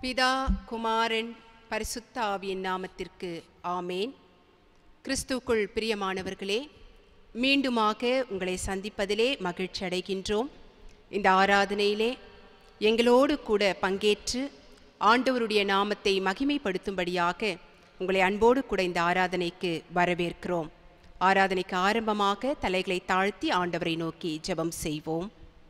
பிதா குமாரன் பரிசுத்த ஆவியின் நாமத்திற்கு ஆமேன் கிறிஸ்துக்குள் பிரியமானவர்களே மீண்டுமாக உங்களை சந்திப்பதிலே மகிழ்ச்சி அடைகின்றோம் இந்த ஆராதனையிலே எங்களோடு கூட பங்கேற்று ஆண்டவருடைய நாமத்தை மகிமைப்படுத்தும்படியாக உங்களை அன்போடு கூட இந்த ஆராதனைக்கு வரவேற்கிறோம் ஆராதனைக்கு ஆரம்பமாக தலைகளை தாழ்த்தி ஆண்டவரை நோக்கி ஜெபம் செய்வோம்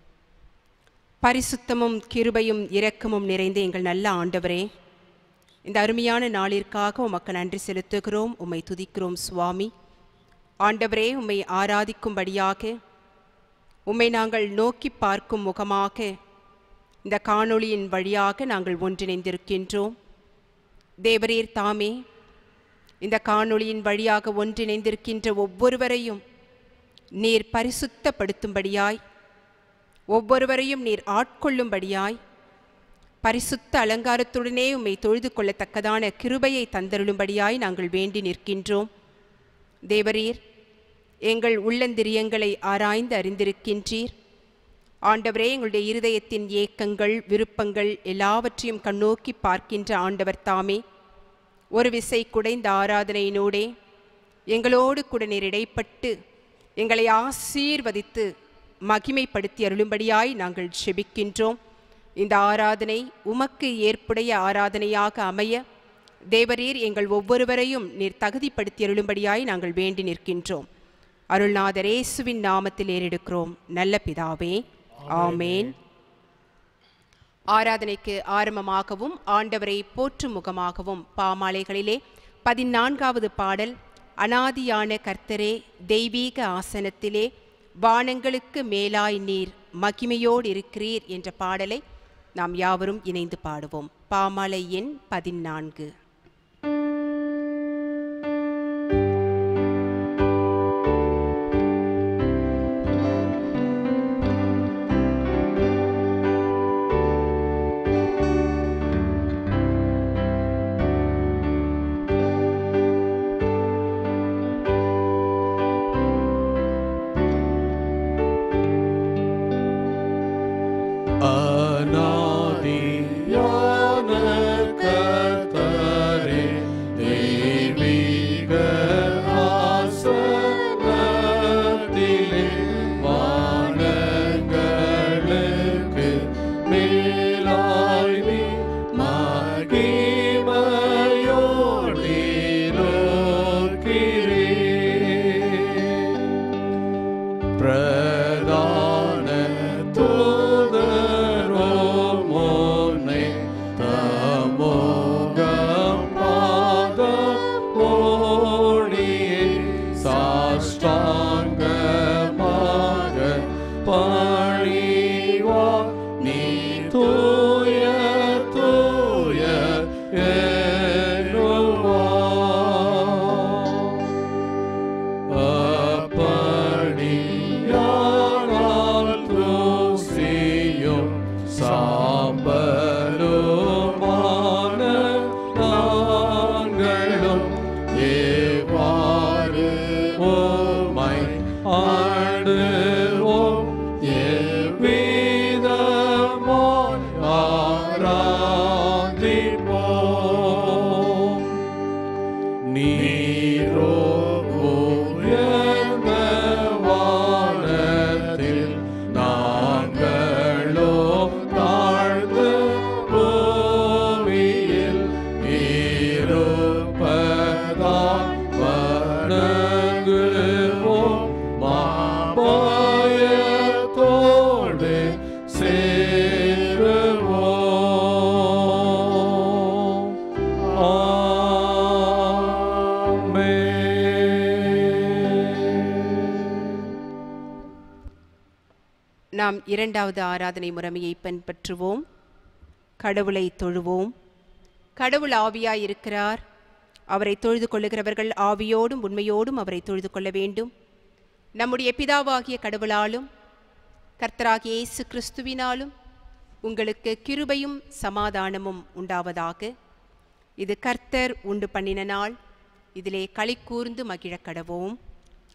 பரிசுத்தமும் கிருபையும் இரக்கமும் நிறைந்த எங்கள் நல்ல ஆண்டவரே இந்த அருமையான நாளிற்காக உமக்கு நன்றி செலுத்துகிறோம் உம்மை துதிக்கிறோம் சுவாமி ஆண்டவரே உம்மை ஆராதிக்கும்படியாக உம்மை நாங்கள் நோக்கி பார்க்கும் முகமாக இந்த காணொளியின் வழியாக நாங்கள் ஒன்றிணைந்திருக்கின்றோம் தேவரீர் தாமே இந்த காணொளியின் வழியாக ஒன்றிணைந்திருக்கின்ற ஒவ்வொருவரையும் நீர் பரிசுத்தப்படுத்தும்படியாய் ஒவ்வொருவரையும் நீர் ஆட்கொள்ளும்படியாய் பரிசுத்த அலங்காரத்துடனே உம்மை தொழுது கொள்ளத்தக்கதான கிருபையை தந்தருளும்படியாய் நாங்கள் வேண்டி நிற்கின்றோம் தேவரீர் எங்கள் உள்ளந்திரியங்களை ஆராய்ந்து அறிந்திருக்கின்றீர் ஆண்டவரே எங்களுடைய இருதயத்தின் ஏக்கங்கள் விருப்பங்கள் எல்லாவற்றையும் கண்ணோக்கி பார்க்கின்ற ஆண்டவர் தாமே ஒரு விசை குடைந்த ஆராதனையினூடே எங்களோடு கூட நீர் இடைப்பட்டு எங்களை ஆசீர்வதித்து மகிமைப்படுத்தி அருளும்படியாய் நாங்கள் செபிக்கின்றோம் இந்த ஆராதனை உமக்கு ஏற்புடைய ஆராதனையாக அமைய தேவரீர் எங்கள் ஒவ்வொருவரையும் நீர் தகுதிப்படுத்தி அருளும்படியாய் நாங்கள் வேண்டி நிற்கின்றோம் அருள்நாதரேசுவின் நாமத்தில் ஏறெடுக்கிறோம் நல்ல பிதாவே ஆமேன் ஆராதனைக்கு ஆரம்பமாகவும் ஆண்டவரை போற்றும் முகமாகவும் பாமாலைகளிலே பதினான்காவது பாடல் அனாதியான கர்த்தரே தெய்வீக ஆசனத்திலே வானங்களுக்கு மேலாய் நீர் மகிமையோடு இருக்கிறீர் என்ற பாடலை நாம் யாவரும் இணைந்து பாடுவோம் பாமாலை எண் பதினான்கு அநாதியான கர்த்தரே, தெய்வீக ஆசனத்திலே வானங்களுக்கு மேலாய் நீ மகிமையோடிருக்கிறீர். பிரதான தூதரோ முன்னே தமோகம் பாதம் ஓடியே சாஷ்டாங்கமாக பணிவா நீ தூய தூய என்னுவார். அப்படியானால் தூசியும் சாம்பலுமான நாங்களும் எவ்வாறு உம்மை ஆடுவோம் எவ்விதமாய் ஆராதிப்போம் நீரோ உயர்ந்த வானத்தில் நாங்களோ தாழ்ந்த பூமியில் இருப்பதால் வணங்குவோம் மாபாயத்தோடு சேருவோம் நாம் இரண்டாவது ஆராதனை முறைமையை பின்பற்றுவோம் கடவுளை தொழுவோம் கடவுள் ஆவியாய் இருக்கிறார் அவரை தொழுது கொள்ளுகிறவர்கள் ஆவியோடும் உண்மையோடும் அவரை தொழுது கொள்ள வேண்டும் நம்முடைய பிதாவாகிய கடவுளாலும் கர்த்தராகிய இயேசு கிறிஸ்துவினாலும் உங்களுக்கு கிருபையும் சமாதானமும் உண்டாவதாக இது கர்த்தர் உண்டு பண்ணின நாள் இதிலே களி கூர்ந்து மகிழக் கடவோம்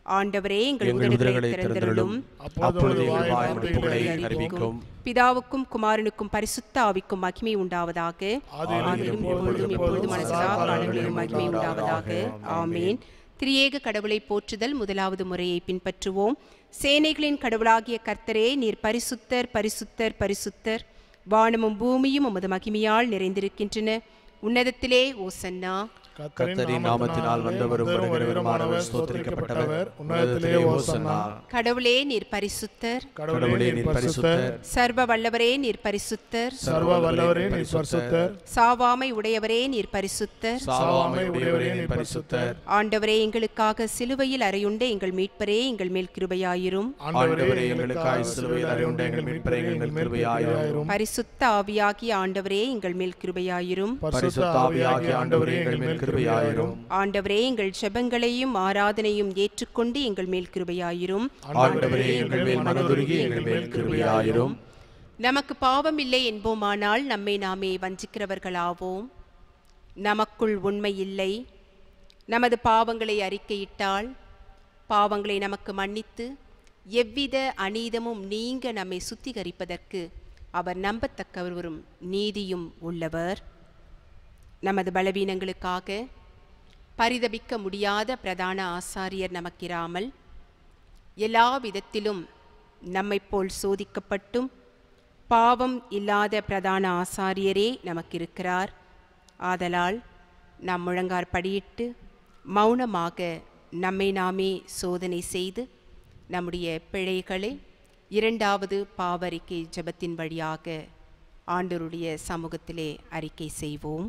ஆண்டவரே எங்கள் எங்கள் உதடுகளை உதடுகளை திறந்தருளும் திறந்தருளும் அப்பொழுது எங்கள் வாய் புகழை அறிவிக்கும் பிதாவுக்கும் குமாரனுக்கும் பரிசுத்த ஆவிக்கும் மகிமை உண்டாவதாக ஆதியிலும் எப்பொழுதும் எப்பொழுதும் சதா காலங்களிலும் மகிமை உண்டாவதாக ஆமேன் திரியேக கடவுளை போற்றுதல் முதலாவது முறையை பின்பற்றுவோம் சேனைகளின் கடவுளாகிய கர்த்தரே நீர் பரிசுத்தர் பரிசுத்தர் பரிசுத்தர் வானமும் பூமியும் உமது மகிமையால் நிறைந்திருக்கின்றன உன்னதத்திலே ஓசன்னா கர்த்தரின் நாமத்தினால் வந்தவரும் வருகிறவருமானவர் ஸ்தோத்திரிக்கப்பட்டவர் உன்னதத்திலே ஓசன்னா கடவுளே நீர் பரிசுத்தர் கடவுளே நீர் பரிசுத்தர் சர்வ வல்லவரே நீர் பரிசுத்தர் சர்வ வல்லவரே நீ பரிசுத்தர் சாவாமை உடையவரே நீர் பரிசுத்தர் சாவாமை உடையவரே நீர் பரிசுத்தர் ஆண்டவரே எங்களுக்காக சிலுவையில் அறையுண்ட எங்கள் மீட்பரே எங்கள் மேல் கிருபையாயிரும் ஆண்டவரே எங்களுக்காய் சிலுவையில் அறிவுண்ட எங்கள் மீட்பரே எங்கள் கிருபையாயிரும் பரிசுத்த ஆவியாகிய ஆண்டவரே எங்கள் மேல் கிருபையாயிரும் பரிசுத்த ஆவியாகிய ஆண்டவரே எங்கள் மேல் கிருபையாயிரும் ஆண்டவரே எங்கள் ஜெபங்களையும் ஆராதனையும் ஏற்றுக்கொண்டு எங்கள் மேல் கிருபையாயிரும் ஆண்டவரே எங்கள் மேல் மனதுருகி எங்கள் மேல் கிருபையாயிரும் நமக்கு பாவம் இல்லை என்போமானால் நம்மை நாமே வஞ்சிக்கிறவர்களாவோம் நமக்குள் உண்மை இல்லை நமது பாவங்களை அறிக்கையிட்டால் பாவங்களை நமக்கு மன்னித்து எவ்வித அநீதமும் நீங்க நம்மை சுத்திகரிப்பதற்கு அவர் நம்பத்தக்கவரும் நீதியும் உள்ளவர் நமது பலவீனங்களுக்காக பரிதபிக்க முடியாத பிரதான ஆசாரியர் நமக்கிராமல் எல்லா விதத்திலும் நம்மைப் போல் சோதிக்கப்பட்டும் பாவம் இல்லாத பிரதான ஆசாரியரே நமக்கிருக்கிறார் ஆதலால் நாம் முழங்கார் படியிட்டு மௌனமாக நம்மை நாமே சோதனை செய்து நம்முடைய பிழைகளை இரண்டாவது பாவரிக்கை ஜெபத்தின் வழியாக ஆண்டவருடைய சமூகத்திலே அறிக்கை செய்வோம்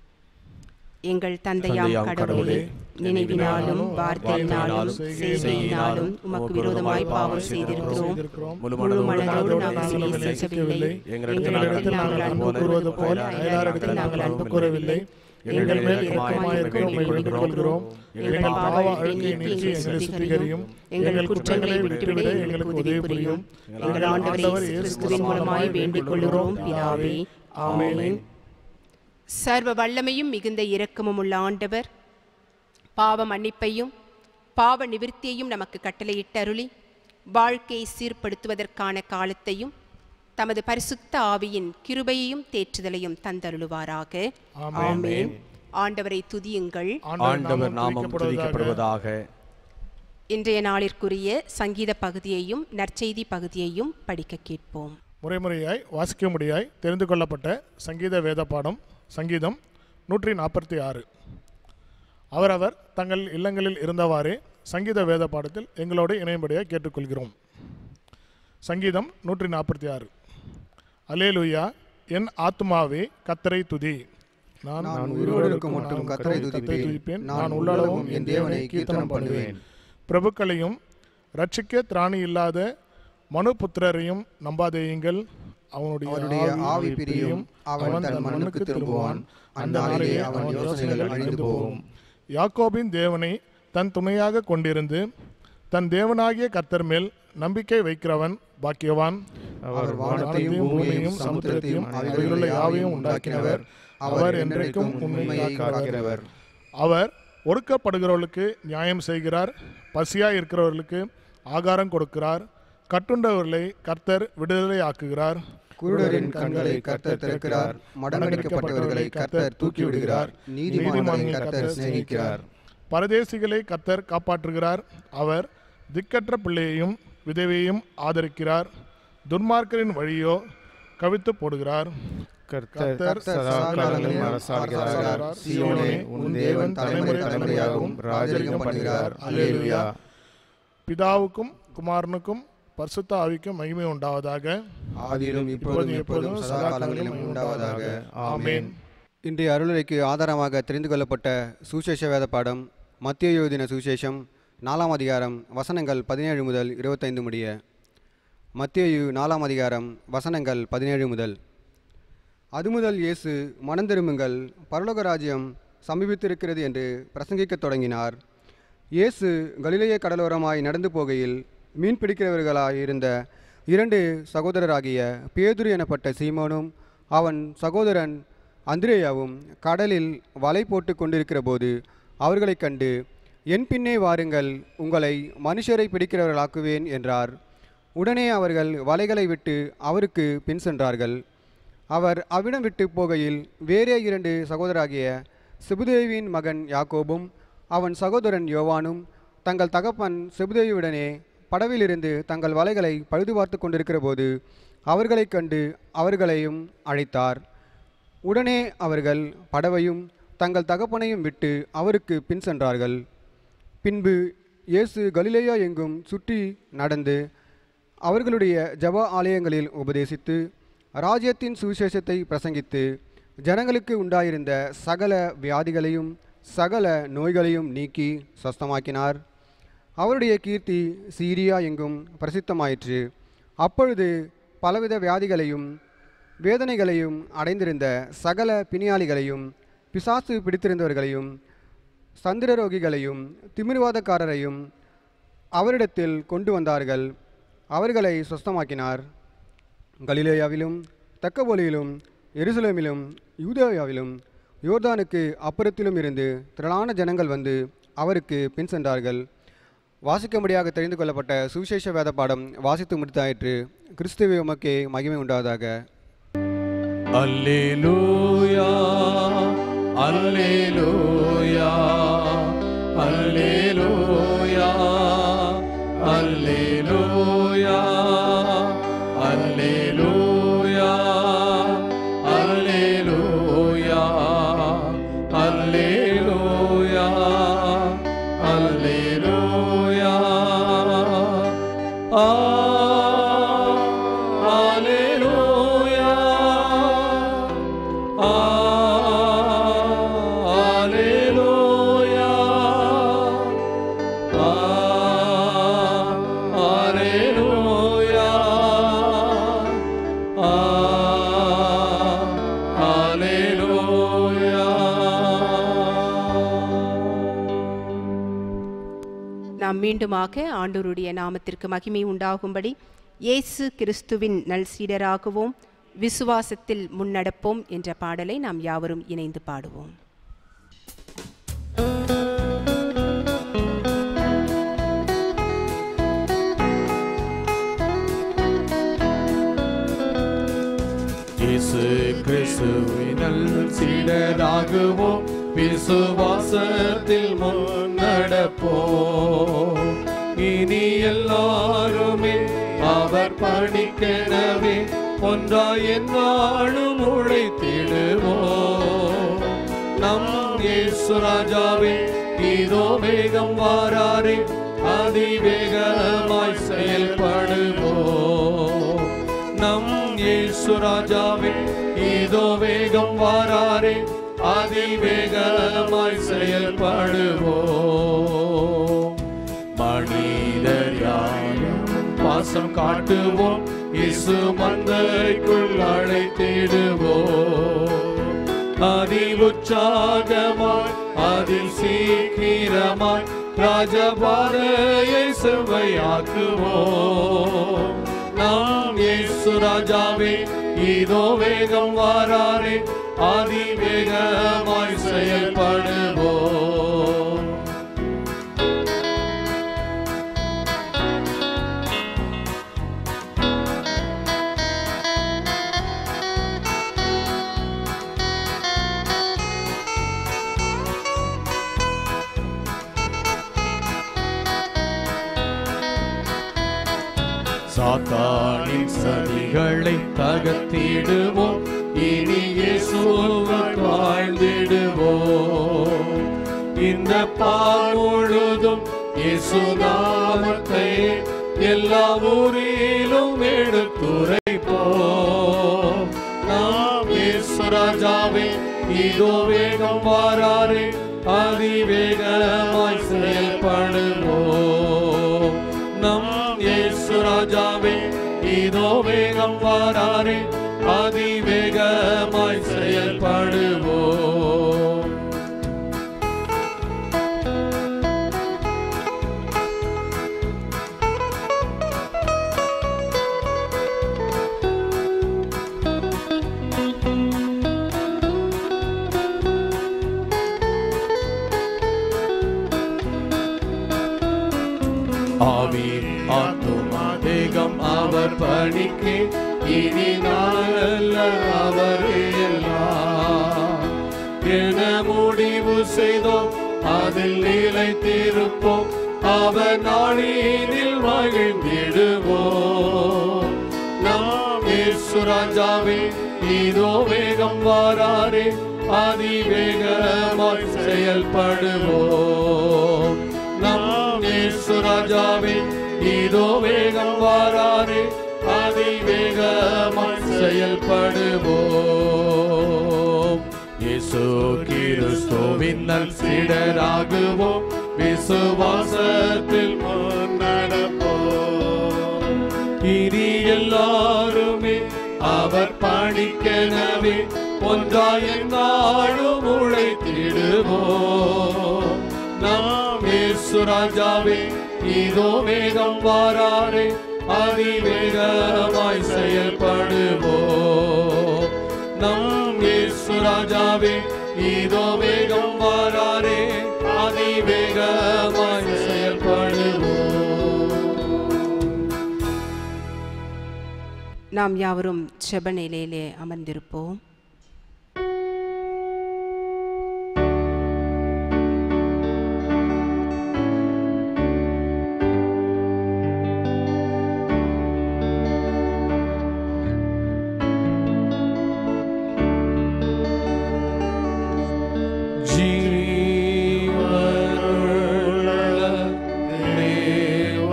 எங்கள் தந்தையாம் தந்தையாம் கடவுளே கடவுளே, நினைவினாலும் வார்த்தையினாலும், வார்த்தையினாலும் செய்தியினாலும் உமக்கு விரோதமாய் பாவம் செய்திருக்கிறோம் முழு மனதோடு நாங்கள் உம்மை நேசிக்கவில்லை எங்களிடத்தில் நாங்கள் அன்பு கூறுவது போல அயலாரிடத்தில் நாங்கள் அன்பு கூறவில்லை எங்கள் மேல் இரக்கமாயிருக்க உம்மை வேண்டிக் கொள்கிறோம் எங்கள் பாவ அழுக்கை நீக்கி எங்களை சுத்திகரியும் எங்கள் குற்றங்களை விட்டுவிட எங்களுக்கு உதவி புரியும் எங்கள் ஆண்டவர் இயேசு கிறிஸ்துவின் மூலமாய் வேண்டிக் கொள்கிறோம் பிதாவே ஆமென் சர்வ வல்லமையும் மிகுந்த இரக்கமும் உள்ள ஆண்டவர் பாவ மன்னிப்பையும் பாவ நிவிர்த்தியையும் நமக்கு கட்டளையிட்டருளி வாழ்க்கையை சீர்படுத்துவதற்கான காலத்தையும் தமது பரிசுத்த ஆவியின் கிருபையையும் தேற்றுதலையும் தந்தருளுவாராக ஆமென் ஆண்டவரை துதியுங்கள் ஆண்டவர் நாமம் துதிக்கப்படுவதாக இன்றைய நாளிற்குரிய சங்கீத பகுதியையும் நற்செய்தி பகுதியையும் படிக்க கேட்போம் முறைமுறையாய் வாசிக்கும்படியாய் தெரிந்து கொள்ளப்பட்ட சங்கீத வேத பாடம் சங்கீதம் நூற்றி நாற்பத்தி ஆறு அவரவர் தங்கள் இல்லங்களில் இருந்தவாறே சங்கீத வேத பாடத்தில் எங்களோடு இணையும்படியாய் கேட்டுக்கொள்கிறோம் சங்கீதம் நூற்றி நாற்பத்தி ஆறு அலேலுயா என் ஆத்மாவே கத்தரை துதி நான் நான் உயிரோடு இருக்கும் மட்டும் கர்த்தரை துதிப்பேன். நான் உள்ளளவும் என் தேவனை கீர்த்தனம் பண்ணுவேன். பிரபுக்களையும் ரட்சிக்க திராணி இல்லாத மனுபுத்திரரையும் நம்பாதேயுங்கள் அவனுடைய அவனுடைய ஆவி பிரியும் அவன் தன் மண்ணுக்கு திரும்புவான் அந்த நாளிலே அவன் யோசனைகள் அழிந்து போகும் யாக்கோபின் தேவனை தன் துணையாக கொண்டிருந்து தன் தேவனாகிய கர்த்தர் மேல் நம்பிக்கை வைக்கிறவன் பாக்கியவான் அவர் வானத்தையும் பூமியையும் சமுத்திரத்தையும் அவைகளுள்ள யாவையும் உண்டாக்கினவர் அவர் என்றைக்கும் உண்மையை காக்கிறவர் அவர் ஒடுக்கப்படுகிறவர்களுக்கு நியாயம் செய்கிறார் பசியாய் இருக்கிறவர்களுக்கு ஆகாரம் கொடுக்கிறார் கட்டுண்டவர்களை கர்த்தர் விடுதலை ஆக்குகிறார் குருடரின் கண்களை கர்த்தர் திறக்கிறார் மடங்கடிக்கப்பட்டவர்களை கர்த்தர் தூக்கி விடுகிறார் நீதிமான்களை கர்த்தர் சிநேகிக்கிறார் பரதேசிகளை கர்த்தர் காப்பாற்றுகிறார் அவர் திக்கற்ற பிள்ளையையும் விதவையையும் ஆதரிக்கிறார் துன்மார்க்கரின் வழியோ கவித்து போடுகிறார் கர்த்தர் சதா காலங்களிலும் அரசாளுகிறார் சீயோனே உன் தேவன் தலைமுறை தலைமுறையாகவும் ராஜரிகம் பண்ணுகிறார் அல்லேலூயா பிதாவுக்கும் குமாரனுக்கும் பரிசுத்த ஆவிக்கும் மகிமை உண்டாவதாக ஆதியிலும் இப்பொழுதும் எப்பொழுதும் சதா காலங்களிலும் உண்டாவதாக ஆமென் இன்றைய அருளுரைக்கு ஆதாரமாக தெரிந்து கொள்ளப்பட்ட சுசேஷ வேத பாடம் மத்திய எழுதின சுசேஷம் நாலாம் அதிகாரம் வசனங்கள் பதினேழு முதல் இருபத்தைந்து முடிய மத்தியு நாலாம் அதிகாரம் வசனங்கள் பதினேழு முதல் அது முதல் இயேசு மனம் திரும்புங்கள் பரலோக ராஜ்யம் சமீபித்திருக்கிறது என்று பிரசங்கிக்கத் தொடங்கினார் இயேசு கலிலேய கடலோரமாய் நடந்து போகையில் மீன் பிடிக்கிறவர்களாய் இருந்த இரண்டு சகோதரராகிய பேதுரு எனப்பட்ட சீமோனும் அவன் சகோதரன் அந்திரேயாவும் கடலில் வலை போட்டு கொண்டிருக்கிற போது அவர்களைக் கண்டு என் பின்னே வாருங்கள் உங்களை மனுஷரை பிடிக்கிறவர்களாக்குவேன் என்றார் உடனே அவர்கள் வலைகளை விட்டு அவருக்கு பின் சென்றார்கள் அவர் அவ்விடம் விட்டு போகையில் வேறே இரண்டு சகோதராகிய செபுதேவியின் மகன் யாக்கோபும் அவன் சகோதரன் யோவானும் தங்கள் தகப்பன் செபுதேவியுடனே படவிலிருந்து தங்கள் வலைகளை பழுது பார்த்து கொண்டிருக்கிற போது அவர்களைக் கண்டு அவர்களையும் அழைத்தார் உடனே அவர்கள் படவையும் தங்கள் தகப்பனையும் விட்டு அவருக்கு பின் சென்றார்கள் பின்பு இயேசு கலிலேயா எங்கும் சுற்றி நடந்து அவர்களுடைய ஜப ஆலயங்களில் உபதேசித்து ராஜ்யத்தின் சுவிசேஷத்தை பிரசங்கித்து ஜனங்களுக்கு உண்டாயிருந்த சகல வியாதிகளையும் சகல நோய்களையும் நீக்கி சொஸ்தமாக்கினார் அவருடைய கீர்த்தி சீரியா எங்கும் பிரசித்தமாயிற்று அப்பொழுது பலவித வியாதிகளையும் வேதனைகளையும் அடைந்திருந்த சகல பிணியாளிகளையும் பிசாசு பிடித்திருந்தவர்களையும் சந்திரரோகிகளையும் திமிர்வாதக்காரரையும் அவரிடத்தில் கொண்டு வந்தார்கள் அவர்களை சொஸ்தமாக்கினார் கலிலேயாவிலும் தக்கபோலியிலும் எருசலேமிலும் யூதேயாவிலும் யோர்தானுக்கு அப்புறத்திலும் இருந்து திரளான ஜனங்கள் வந்து அவருக்கு பின் சென்றார்கள் வாசிக்கும்படியாக தெரிந்து கொள்ளப்பட்ட சுவிசேஷ வேத பாடம் வாசித்து முடித்தாயிற்று கிறிஸ்துவ உமக்கே மகிமை உண்டாவதாக அல்லேலூயா அல்லேலூயா அல்லேலூயா அல்லேலூயா அல்லேலூயா அல்லேலூயா அல்லேலூயா அல்லேலூயா ஆ அல்லேலூயா Alleluia. Alleluia. Alleluia. நாம் மீண்டுமாக ஆண்டவருடைய நாமத்திற்கு மகிமை உண்டாகும்படி இயேசு கிறிஸ்துவின் நல் சீடராகுவோம் விசுவாசத்தில் முன்னடப்போம் என்ற பாடலை நாம் யாவரும் இணைந்து பாடுவோம் இயேசு கிறிஸ்துவினல் சீடராகுவோம் விசுவாசத்தில் முன்னடப்போம் இனி எல்லாருமே அவர் பணிக்கெனவே ஒன்றாய் என்னாலும் உழைத்திடுவோம் நம் இயேசு ராஜாவே இதோ வேகம் வாராரே அதிவேகமாய் செயல்படுவோம் நம் இயேசு ராஜாவே இதோ வேகம் வாராரே அதிவேகமாய் செயல்படுவோம் மனிதர் யாரும் பாசம் காட்டுவோம் இயேசு மந்தைக்குள் அழைத்திடுவோம் அதி உற்சாகமாய் அதில் சீக்கிரமாய் ராஜபாதையை செவ்வையாக்குவோம் நாம் இயேசு ராஜாவே இதோ வேகம் வாராரே ஆதி வேகமாய் செயல்படுவோம் சாத்தானின் சதிகளை தகர்த்திடுவோம் இனி இயேசுவுக்குள் வாழ்ந்திடுவோம் இந்த பால் முழுதும் இயேசு நாமத்தை எல்லா ஊரிலும் எடுத்துரைப்போம் நாம் இயேசு ராஜாவே இதோ வேகம் வாராரே அதிவேகமாய் செயல்படுவோம் நம் இயேசு ராஜாவே இதோ வேகம் வாராரே அதிவேகமாய் செயல்படுவோம் ஆவி ஆத்துமா தேகம் அவர் பணிக்கு இனி நாளல்ல அவரே எல்லாம் என முடிவு செய்தோம் அதில் நிலைத்திருப்போம் அவர் நாளினில் மகிழ்ந்திடுவோம் நாம் இயேசுராஜாவே இதோ வேகம் வாராரே அதிவேகமாய் செயல்படுவோம் நம் இயேசுராஜாவே இதோ வேகம் வாராரே அதிவேகமாய் செயல்படுவோம் இயேசு கிறிஸ்துவின் நல் சீடராகுவோம் விசுவாசத்தில் முன்னடப்போம் இனி எல்லாருமே அவர் பணிக்கெனவே ஒன்றாய் நாடும் உழைத்திடுவோம் நாம் இயேசுராஜாவே இதோ வேகம் வாராரே அதிவேகமாய் செயல்படுவோம் நம் இயேசுராஜாவே இதோ வேகம் வாராரே அதிவேகமாய் செயல்படுவோம் நாம் யாவரும் செப நிலையிலே அமர்ந்திருப்போம் ஜீவனுள்ள தேவனே,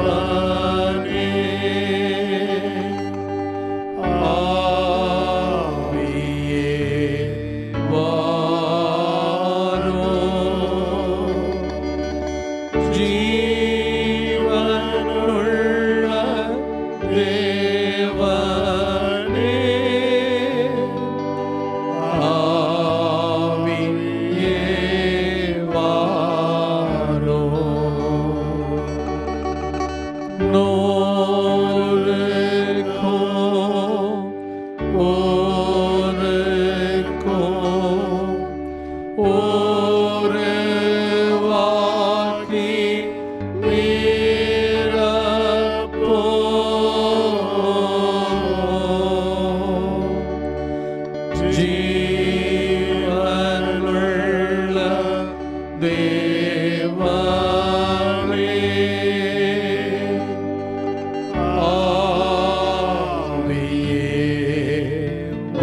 ஆவியே வாரும். ஜீவனுள்ள தேவனே, ஆவியே வாரும். நோருக்கும் ஓருக்கும் ஓருவாக்கி நிரப்போம். ஜீவனுள்ள தேவனே, ஆவியே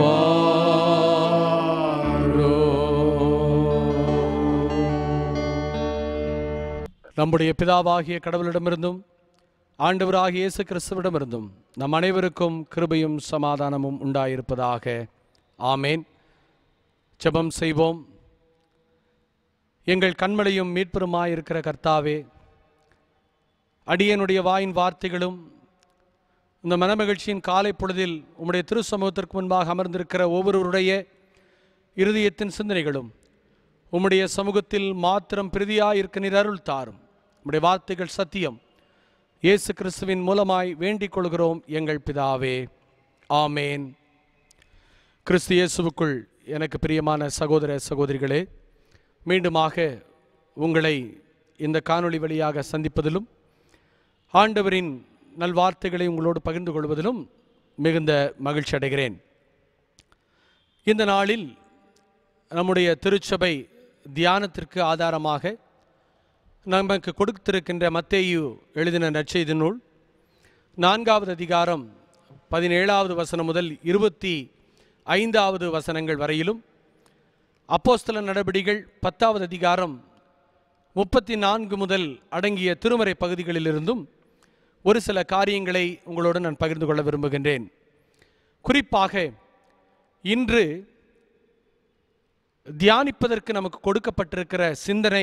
வாரும். நம்முடைய பிதாவாகிய கடவுளிடமிருந்தும் ஆண்டவராகிய இயேசு கிறிஸ்துவிடமிருந்தும் நம் அனைவருக்கும் கிருபையும் சமாதானமும் உண்டாயிருப்பதாக ஆமேன் ஜெபம் செய்வோம் எங்கள் கண்மலையும் மீட்பெருமாயிருக்கிற கர்த்தாவே அடியனுடைய வாயின் வார்த்தைகளும் இந்த மனமகிழ்ச்சியின் காலை பொழுதில் உம்முடைய திரு சமூகத்திற்கு முன்பாக அமர்ந்திருக்கிற ஒவ்வொருவருடைய இருதயத்தின் சிந்தனைகளும் உம்முடைய சமூகத்தில் மாத்திரம் பிரதியாயிருக்க நீர் அருள் தாரும் உம்முடைய வார்த்தைகள் சத்தியம் இயேசு கிறிஸ்துவின் மூலமாய் வேண்டிக் கொள்கிறோம் எங்கள் பிதாவே ஆமேன் கிறிஸ்து இயேசுவுக்குள் எனக்கு பிரியமான சகோதர சகோதரிகளே மீண்டுமாக உங்களை இந்த காணொளி வழியாக சந்திப்பதிலும் ஆண்டவரின் நல்வார்த்தைகளை உங்களோடு பகிர்ந்து கொள்வதிலும் மிகுந்த மகிழ்ச்சி அடைகிறேன் இந்த நாளில் நம்முடைய திருச்சபை தியானத்திற்கு ஆதாரமாக நமக்கு கொடுத்திருக்கின்ற மத்தேயு எழுதின நற்செய்தி நூல் நான்காவது அதிகாரம் பதினேழாவது வசனம் முதல் இருபத்தி ஐந்தாவது வசனங்கள் வரையிலும் அப்போஸ்தல நடபடிகள் பத்தாவது அதிகாரம் முப்பத்தி நான்கு முதல் அடங்கிய திருமறை பகுதிகளிலிருந்தும் ஒரு சில காரியங்களை உங்களோடு நான் பகிர்ந்து கொள்ள விரும்புகின்றேன் குறிப்பாக இன்று தியானிப்பதற்கு நமக்கு கொடுக்கப்பட்டிருக்கிற சிந்தனை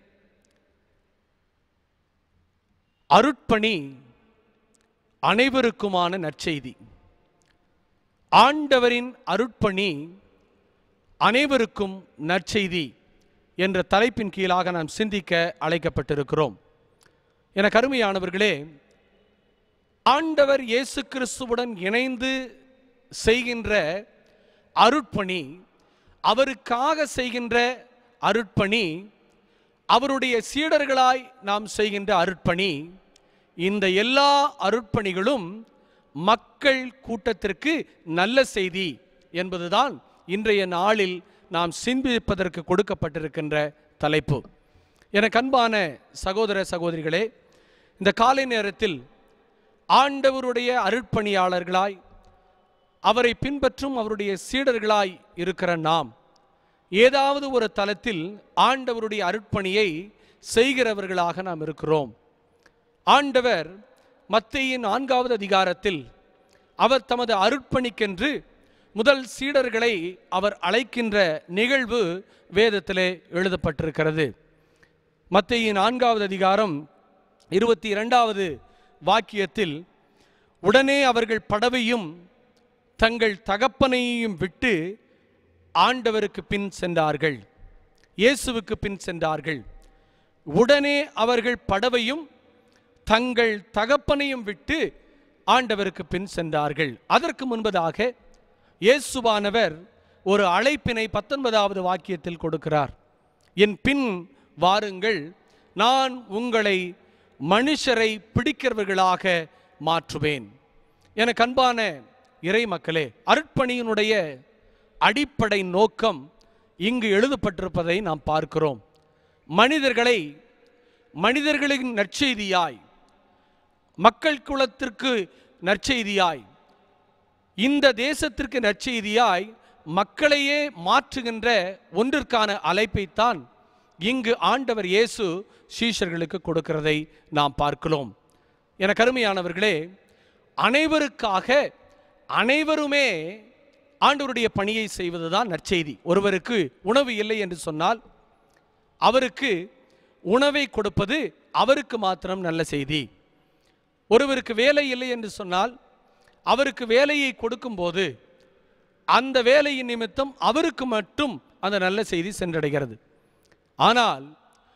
அருட்பணி அனைவருக்குமான நற்செய்தி ஆண்டவரின் அருட்பணி அனைவருக்கும் நற்செய்தி என்ற தலைப்பின் கீழாக நாம் சிந்திக்க அழைக்கப்பட்டிருக்கிறோம் என கருமையானவர்களே ஆண்டவர் இயேசு கிறிஸ்துவுடன் இணைந்து செய்கின்ற அருட்பணி அவருக்காக செய்கின்ற அருட்பணி அவருடைய சீடர்களாய் நாம் செய்கின்ற அருட்பணி இந்த எல்லா அருட்பணிகளும் மக்கள் கூட்டத்திற்கு நல்ல செய்தி என்பதுதான் இன்றைய நாளில் நாம் சிந்திப்பதற்கு கொடுக்கப்பட்டிருக்கின்ற தலைப்பு எனக்கு அன்பான சகோதர சகோதரிகளே இந்த காலை நேரத்தில் ஆண்டவருடைய அருட்பணியாளர்களாய் அவரை பின்பற்றும் அவருடைய சீடர்களாய் இருக்கிற நாம் ஏதாவது ஒரு தலத்தில் ஆண்டவருடைய அருட்பணியை செய்கிறவர்களாக நாம் இருக்கிறோம் ஆண்டவர் மத்தேயின் நான்காவது அதிகாரத்தில் அவர் தமது அருட்பணிக்கென்று முதல் சீடர்களை அவர் அழைக்கின்ற நிகழ்வு வேதத்திலே எழுதப்பட்டிருக்கிறது மத்தேயின் நான்காவது அதிகாரம் இருபத்தி இரண்டாவது வாக்கியத்தில் உடனே அவர்கள் படவையும் தங்கள் தகப்பனையும் விட்டு ஆண்டவருக்கு பின் சென்றார்கள் இயேசுவுக்கு பின் சென்றார்கள் உடனே அவர்கள் படவையும் தங்கள் தகப்பனையும் விட்டு ஆண்டவருக்கு பின் சென்றார்கள் அதற்கு முன்பதாக இயேசுவானவர் ஒரு அழைப்பினை பத்தொன்பதாவது வாக்கியத்தில் கொடுக்கிறார் என் பின் வாருங்கள் நான் உங்களை மனுஷரை பிடிக்கிறவர்களாக மாற்றுவேன் எனக்கு அன்பான இறை மக்களே அருட்பணியினுடைய அடிப்படை நோக்கம் இங்கு எழுதப்பட்டிருப்பதை நாம் பார்க்கிறோம் மனிதர்களை மனிதர்களின் நற்செய்தியாய் மக்கள் குலத்திற்கு நற்செய்தியாய் இந்த தேசத்திற்கு நற்செய்தியாய் மக்களையே மாற்றுகின்ற ஒன்றிற்கான அழைப்பைத்தான் இங்கு ஆண்டவர் இயேசு சீஷர்களுக்கு கொடுக்கிறதை நாம் பார்க்கிறோம் என கருமையானவர்களே அனைவருக்காக அனைவருமே ஆண்டவருடைய பணியை செய்வதுதான் நற்செய்தி ஒருவருக்கு உணவு இல்லை என்று சொன்னால் அவருக்கு உணவை கொடுப்பது அவருக்கு மாத்திரம் நல்ல செய்தி ஒருவருக்கு வேலை இல்லை என்று சொன்னால் அவருக்கு வேலையை கொடுக்கும்போது அந்த வேலையின் நிமித்தம் அவருக்கு மட்டும் அந்த நல்ல செய்தி சென்றடைகிறது ஆனால்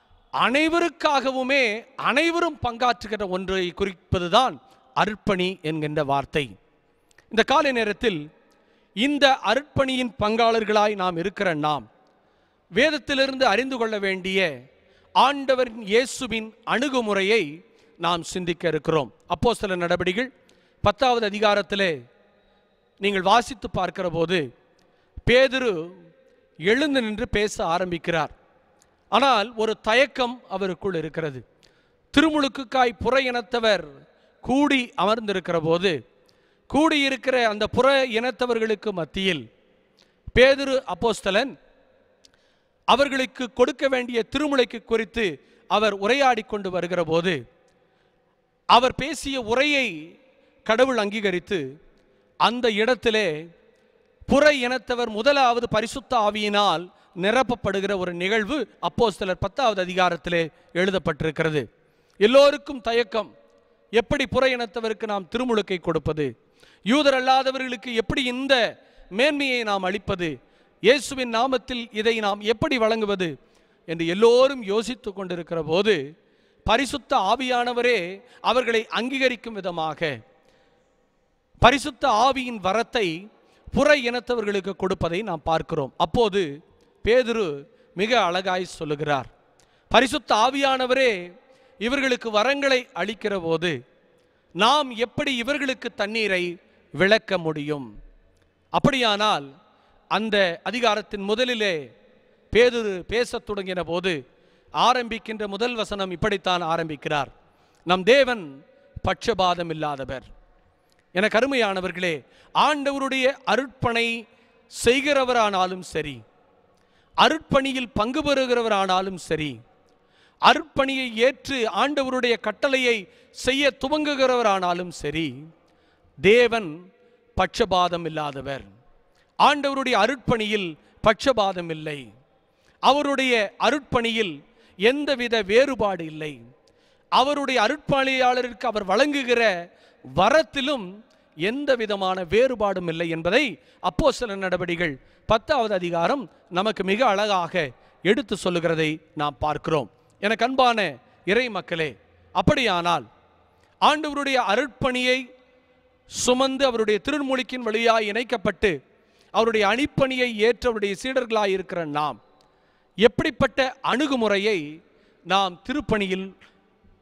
அனைவருக்காகவுமே அனைவரும் பங்காற்றுகிற ஒன்றை குறிப்பதுதான் அர்ப்பணி என்கின்ற வார்த்தை இந்த காலை நேரத்தில் இந்த அர்ப்பணியின் பங்காளர்களாய் நாம் இருக்கிற நாம் வேதத்திலிருந்து அறிந்து கொள்ள வேண்டிய ஆண்டவரின் இயேசுவின் அணுகுமுறையை நாம் சிந்திக்க இருக்கிறோம் அப்போ சில நடவடிக்கைகள் பத்தாவது அதிகாரத்திலே நீங்கள் வாசித்து பார்க்கிற போது பேதுரு எழுந்து நின்று பேச ஆரம்பிக்கிறார் ஆனால் ஒரு தயக்கம் அவருக்குள் இருக்கிறது திருமுழுக்குக்காய் புற இனத்தவர் கூடி அமர்ந்திருக்கிற போது கூடியிருக்கிற அந்த புற இனத்தவர்களுக்கு மத்தியில் பேதுரு அப்போஸ்தலன் அவர்களுக்கு கொடுக்க வேண்டிய திருமுலைக்கு குறித்து அவர் உரையாடி கொண்டு வருகிற போது அவர் பேசிய உரையை கடவுள் அங்கீகரித்து அந்த இடத்திலே புற இனத்தவர் முதலாவது பரிசுத்த ஆவியினால் நிரப்பப்படுகிற ஒரு நிகழ்வு அப்போஸ்தலர் பத்தாவது அதிகாரத்திலே எழுதப்பட்டிருக்கிறது எல்லோருக்கும் தயக்கம் எப்படி புற இனத்தவருக்கு நாம் திருமுழுக்கை கொடுப்பது யூதர் அல்லாதவர்களுக்கு எப்படி இந்த மேன்மையை நாம் அளிப்பது இயேசுவின் நாமத்தில் இதை நாம் எப்படி வழங்குவது என்று எல்லோரும் யோசித்து கொண்டிருக்கிற போது பரிசுத்த ஆவியானவரே அவர்களை அங்கீகரிக்கும் விதமாக பரிசுத்த ஆவியின் வரத்தை புற இனத்தவர்களுக்கு கொடுப்பதை நாம் பார்க்கிறோம் அப்போது பேதுரு மிக அழகாய் சொல்லுகிறார் பரிசுத்த ஆவியானவரே இவர்களுக்கு வரங்களை அளிக்கிற போது நாம் எப்படி இவர்களுக்கு தண்ணீரை விளக்க முடியும் அப்படியானால் அந்த அதிகாரத்தின் முதலிலே பேதுரு பேசத் தொடங்கின போது ஆரம்பிக்கின்ற முதல் வசனம் இப்படித்தான் ஆரம்பிக்கிறார் நம் தேவன் பட்சபாதம் இல்லாதவர் என கருமையானவர்களே ஆண்டவருடைய அருட்பணை செய்கிறவரானாலும் சரி அருட்பணியில் பங்கு பெறுகிறவரானாலும் சரி அருட்பணியை ஏற்று ஆண்டவருடைய கட்டளையை செய்ய துவங்குகிறவரானாலும் சரி தேவன் பட்சபாதம் இல்லாதவர் ஆண்டவருடைய அருட்பணியில் பட்சபாதம் இல்லை அவருடைய அருட்பணியில் எந்தவித வேறுபாடு இல்லை அவருடைய அருட்பணியாளருக்கு அவர் வழங்குகிற வரத்திலும் எந்த விதமான வேறுபாடும் இல்லை என்பதை அப்போ சில நடவடிக்கைகள் பத்தாவது அதிகாரம் நமக்கு மிக அழகாக எடுத்து சொல்லுகிறதை நாம் பார்க்கிறோம் எனக்கு அன்பான இறை மக்களே அப்படியானால் ஆண்டவருடைய அருட்பணியை சுமந்து அவருடைய திருமொழிக்கின் வழியாய் இணைக்கப்பட்டு அவருடைய அணிப்பணியை ஏற்று அவருடைய சீடர்களாய் இருக்கிற நாம் எப்படிப்பட்ட அணுகுமுறையை நாம் திருப்பணியில்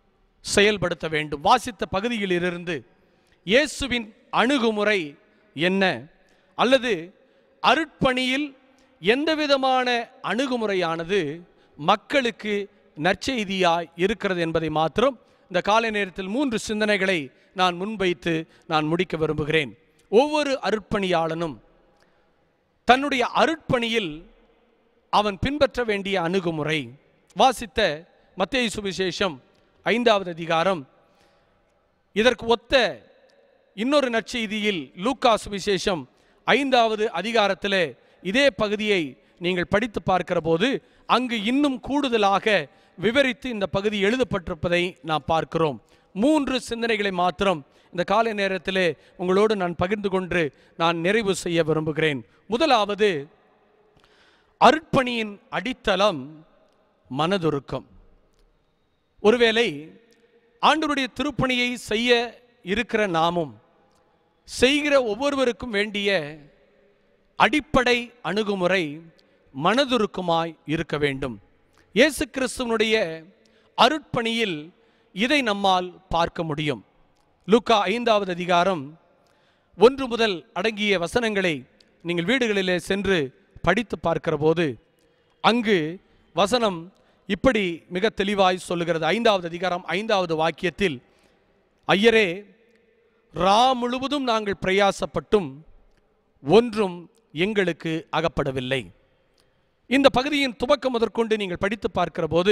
செயல்படுத்த வேண்டும் வாசித்த பகுதியிலிருந்து இயேசுவின் அணுகுமுறை என்ன அல்லது அருட்பணியில் எந்த விதமான அணுகுமுறையானது மக்களுக்கு நற்செய்தியாய் இருக்கிறது என்பதை மாத்திரம் இந்த காலை நேரத்தில் மூன்று சிந்தனைகளை நான் முன்வைத்து நான் முடிக்க விரும்புகிறேன் ஒவ்வொரு அருட்பணியாளனும் தன்னுடைய அருட்பணியில் அவன் பின்பற்ற வேண்டிய அணுகுமுறை வாசித்த மத்தேயு சுவிசேஷம் ஐந்தாவது அதிகாரம் இதற்கு ஒத்த இன்னொரு நற்செய்தியில் லூக்கா சுவிசேஷம் ஐந்தாவது அதிகாரத்திலே இதே பகுதியை நீங்கள் படித்து பார்க்கிற போது அங்கு இன்னும் கூடுதலாக விவரித்து இந்த பகுதி எழுதப்பட்டிருப்பதை நாம் பார்க்கிறோம் மூன்று சிந்தனைகளை மாத்திரம் இந்த காலை நேரத்திலே உங்களோடு நான் பகிர்ந்து கொண்டு நான் நிறைவு செய்ய விரும்புகிறேன் முதலாவது அருட்பணியின் அடித்தளம் மனதுருக்கம் ஒருவேளை ஆண்டவருடைய திருப்பணியை செய்ய இருக்கிற நாமும் செய்கிற ஒவ்வொருவருக்கும் வேண்டிய அடிப்படை அணுகுமுறை மனதுருக்கமாய் இருக்க வேண்டும் இயேசு கிறிஸ்துவனுடைய அருட்பணியில் இதை நம்மால் பார்க்க முடியும் லூக்கா ஐந்தாவது அதிகாரம் ஒன்று முதல் அடங்கிய வசனங்களை நீங்கள் வீடுகளிலே சென்று படித்து பார்க்கிற போது அங்கு வசனம் இப்படி மிக தெளிவாய் சொல்லுகிறது ஐந்தாவது அதிகாரம் ஐந்தாவது வாக்கியத்தில் ஐயரே ரா முழுவதும் நாங்கள் பிரயாசப்பட்டும் ஒன்றும் எங்களுக்கு அகப்படவில்லை இந்த பகுதியின் துவக்கம் முதற்கொண்டு நீங்கள் படித்து பார்க்கிற போது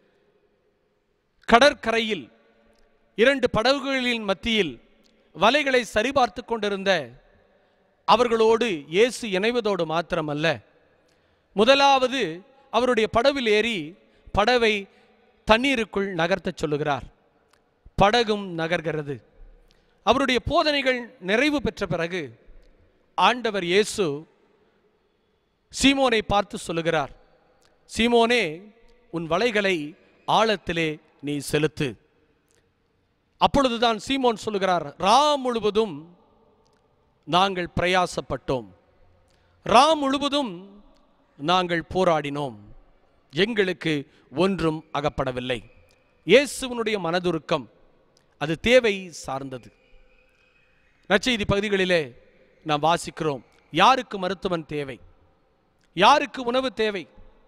கடற்கரையில் இரண்டு படகுகளின் மத்தியில் வலைகளை சரிபார்த்து கொண்டிருந்த அவர்களோடு இயேசு இணைவதோடு மாத்திரமல்ல முதலாவது அவருடைய படவில் ஏறி படவை தண்ணீருக்குள் நகர்த்தச் சொல்லுகிறார் படகும் நகர்கிறது அவருடைய போதனைகள் நிறைவு பெற்ற பிறகு ஆண்டவர் இயேசு சீமோனை பார்த்து சொல்லுகிறார் சீமோனே உன் வலைகளை ஆழத்திலே நீ செலுத்து அப்பொழுதுதான் சீமோன் சொல்லுகிறார் ரா முழுவதும் நாங்கள் பிரயாசப்பட்டோம் ரா முழுவதும் நாங்கள் போராடினோம் எங்களுக்கு ஒன்றும் அகப்படவில்லை இயேசுவனுடைய மனதுருக்கம் அது தேவை சார்ந்தது நற்செய்தி பகுதிகளிலே நாம் வாசிக்கிறோம் யாருக்கு மருத்துவன் தேவை யாருக்கு உணவு தேவை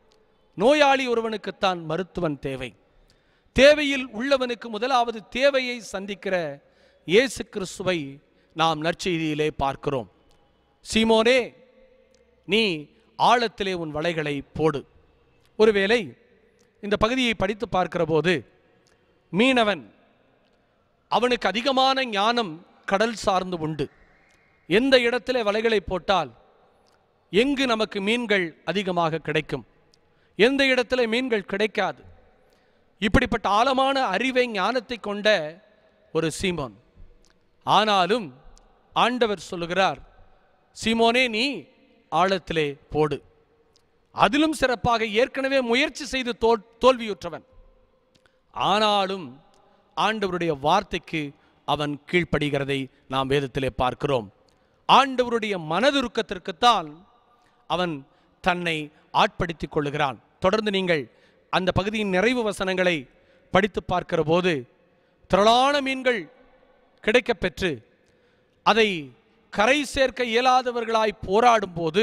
நோயாளி ஒருவனுக்குத்தான் மருத்துவன் தேவை தேவையில் உள்ளவனுக்கு முதலாவது தேவையை சந்திக்கிற இயேசு கிறிஸ்துவை நாம் நற்செய்தியிலே பார்க்கிறோம் சீமோனே நீ ஆழத்திலே உன் வலைகளை போடு ஒருவேளை இந்த பகுதியை படித்து பார்க்கிற போது மீனவன் அவனுக்கு அதிகமான ஞானம் கடல் சார்ந்து உண்டு எந்த இடத்திலே வலைகளை போட்டால் எங்கு நமக்கு மீன்கள் அதிகமாக கிடைக்கும் எந்த இடத்துல மீன்கள் கிடைக்காது இப்படிப்பட்ட ஆழமான அறிவை ஞானத்தை கொண்ட ஒரு சீமோன் ஆனாலும் ஆண்டவர் சொல்லுகிறார் சீமோனே நீ ஆழத்திலே போடு அதிலும் சிறப்பாக ஏற்கனவே முயற்சி செய்து தோல் தோல்வியுற்றவன் ஆனாலும் ஆண்டவருடைய வார்த்தைக்கு அவன் கீழ்ப்படுகிறதை நாம் வேதத்திலே பார்க்கிறோம் ஆண்டவருடைய மனதுருக்கத்திற்குத்தான் அவன் தன்னை ஆட்படுத்திக் கொள்ளுகிறான் தொடர்ந்து நீங்கள் அந்த பகுதியின் நிறைவு வசனங்களை படித்து பார்க்கிற போது திரளான மீன்கள் கிடைக்கப் பெற்று அதை கரை சேர்க்க இயலாதவர்களாய் போராடும் போது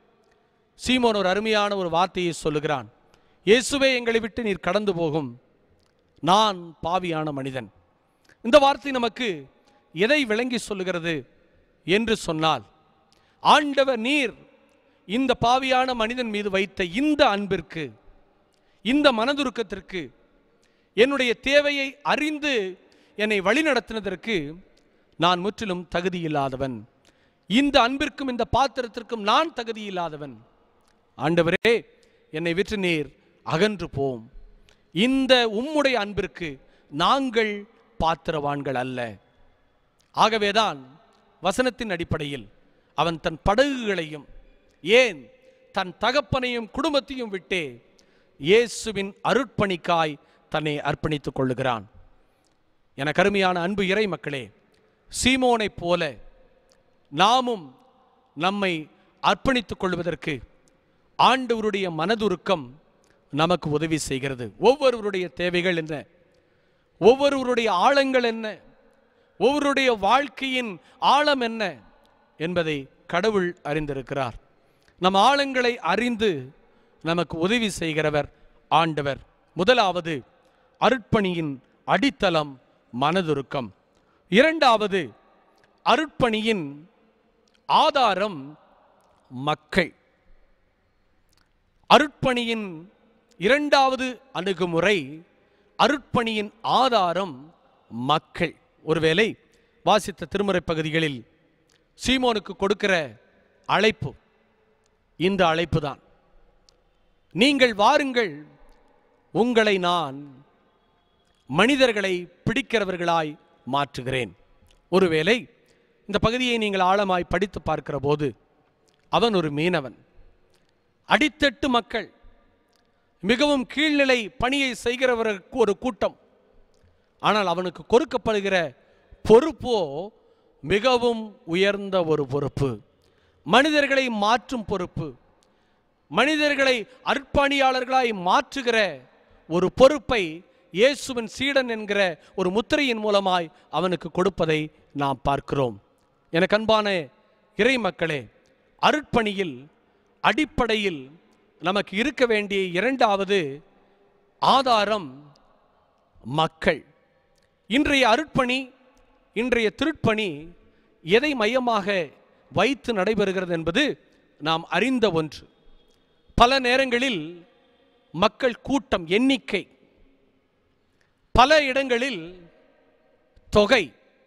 சீமோன் ஒரு அருமையான ஒரு வார்த்தையை சொல்லுகிறான் இயேசுவே எங்களை விட்டு நீர் கடந்து போகும் நான் பாவியான மனிதன் இந்த வார்த்தை நமக்கு எதை விளங்கி சொல்லுகிறது என்று சொன்னால் ஆண்டவர் நீர் இந்த பாவியான மனிதன் மீது வைத்த இந்த அன்பிற்கு இந்த மனதுருக்கத்திற்கு என்னுடைய தேவையை அறிந்து என்னை வழிநடத்தினதற்கு நான் முற்றிலும் தகுதியில்லாதவன் இந்த அன்பிற்கும் இந்த பாத்திரத்திற்கும் நான் தகுதியில்லாதவன் ஆண்டவரே என்னை விற்று நீர் அகன்று போம் இந்த உம்முடைய அன்பிற்கு நாங்கள் பாத்திரவான்கள் அல்ல ஆகவேதான் வசனத்தின் அடிப்படையில் அவன் தன் படகுகளையும் ஏன் தன் தகப்பனையும் குடும்பத்தையும் விட்டே இயேசுவின் அருட்பணிக்காய் தன்னை அர்ப்பணித்துக் கொள்ளுகிறான் என கருமையான அன்பு இறை மக்களே சீமோனைப் போல நாமும் நம்மை அர்ப்பணித்துக் கொள்வதற்கு ஆண்டவருடைய மனதுருக்கம் நமக்கு உதவி செய்கிறது ஒவ்வொருவருடைய தேவைகள் என்ன ஒவ்வொருவருடைய ஆழங்கள் என்ன ஒவ்வொருடைய வாழ்க்கையின் ஆழம் என்ன என்பதை கடவுள் அறிந்திருக்கிறார் நம் ஆழங்களை அறிந்து நமக்கு உதவி செய்கிறவர் ஆண்டவர் முதலாவது அருட்பணியின் அடித்தளம் மனதுருக்கம் இரண்டாவது அருட்பணியின் ஆதாரம் மக்கள் அருட்பணியின் இரண்டாவது அணுகுமுறை அருட்பணியின் ஆதாரம் மக்கள் ஒருவேளை வாசித்த திருமுறை பகுதிகளில் சீமோனுக்கு கொடுக்கிற அழைப்பு இந்த அழைப்பு தான் நீங்கள் வாருங்கள் உங்களை நான் மனிதர்களை பிடிக்கிறவர்களாய் மாற்றுகிறேன் ஒருவேளை இந்த பகுதியை நீங்கள் ஆழமாய் படித்து பார்க்கிற போது அவன் ஒரு மீனவன் அடித்தட்டு மக்கள் மிகவும் கீழ்நிலை பணியை செய்கிறவருக்கு ஒரு கூட்டம் ஆனால் அவனுக்கு கொடுக்கப்படுகிற பொறுப்போ மிகவும் உயர்ந்த ஒரு பொறுப்பு மனிதர்களை மாற்றும் பொறுப்பு மனிதர்களை அர்ப்பணியாளர்களாய் மாற்றுகிற ஒரு பொறுப்பை இயேசுவின் சீடன் என்கிற ஒரு முத்திரையின் மூலமாய் அவனுக்கு கொடுப்பதை நாம் பார்க்கிறோம் எனக்கு அன்பான இறை மக்களே அருட்பணியில் அடிப்படையில் நமக்கு இருக்க வேண்டிய இரண்டாவது ஆதாரம் மக்கள் இன்றைய அருட்பணி இன்றைய திருட்பணி எதை மையமாக வைத்து நடைபெறுகிறது என்பது நாம் அறிந்த ஒன்று பல நேரங்களில் மக்கள் கூட்டம் எண்ணிக்கை பல இடங்களில் தொகை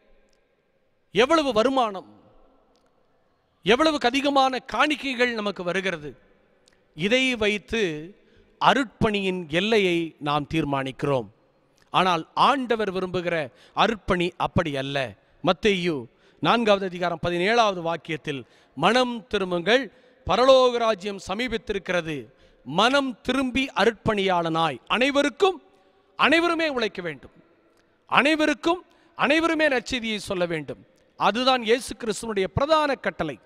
எவ்வளவு வருமானம் எவ்வளவுக்கு அதிகமான காணிக்கைகள் நமக்கு வருகிறது இதை வைத்து அருட்பணியின் எல்லையை நாம் தீர்மானிக்கிறோம் ஆனால் ஆண்டவர் விரும்புகிற அருட்பணி அப்படி அல்ல மத்தேயு நான்காவது அதிகாரம் பதினேழாவது வாக்கியத்தில் மனம் திரும்புங்கள் பரலோக ராஜ்யம் சமீபித்திருக்கிறது மனம் திரும்பி அருட்பணியாளனாய் அனைவருக்கும் அனைவருமே உழைக்க வேண்டும் அனைவருக்கும் அனைவருமே நற்செய்தியை சொல்ல வேண்டும் அதுதான் இயேசு கிறிஸ்துவனுடைய பிரதான கட்டளை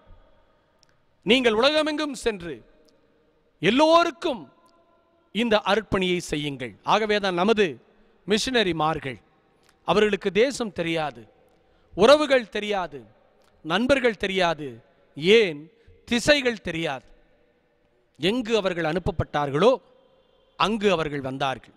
நீங்கள் உலகமெங்கும் சென்று எல்லோருக்கும் இந்த அர்ப்பணியை செய்யுங்கள் ஆகவே தான் நமது மிஷினரிமார்கள் அவர்களுக்கு தேசம் தெரியாது உறவுகள் தெரியாது நண்பர்கள் தெரியாது ஏன் திசைகள் தெரியாது எங்கு அவர்கள் அனுப்பப்பட்டார்களோ அங்கு அவர்கள் வந்தார்கள்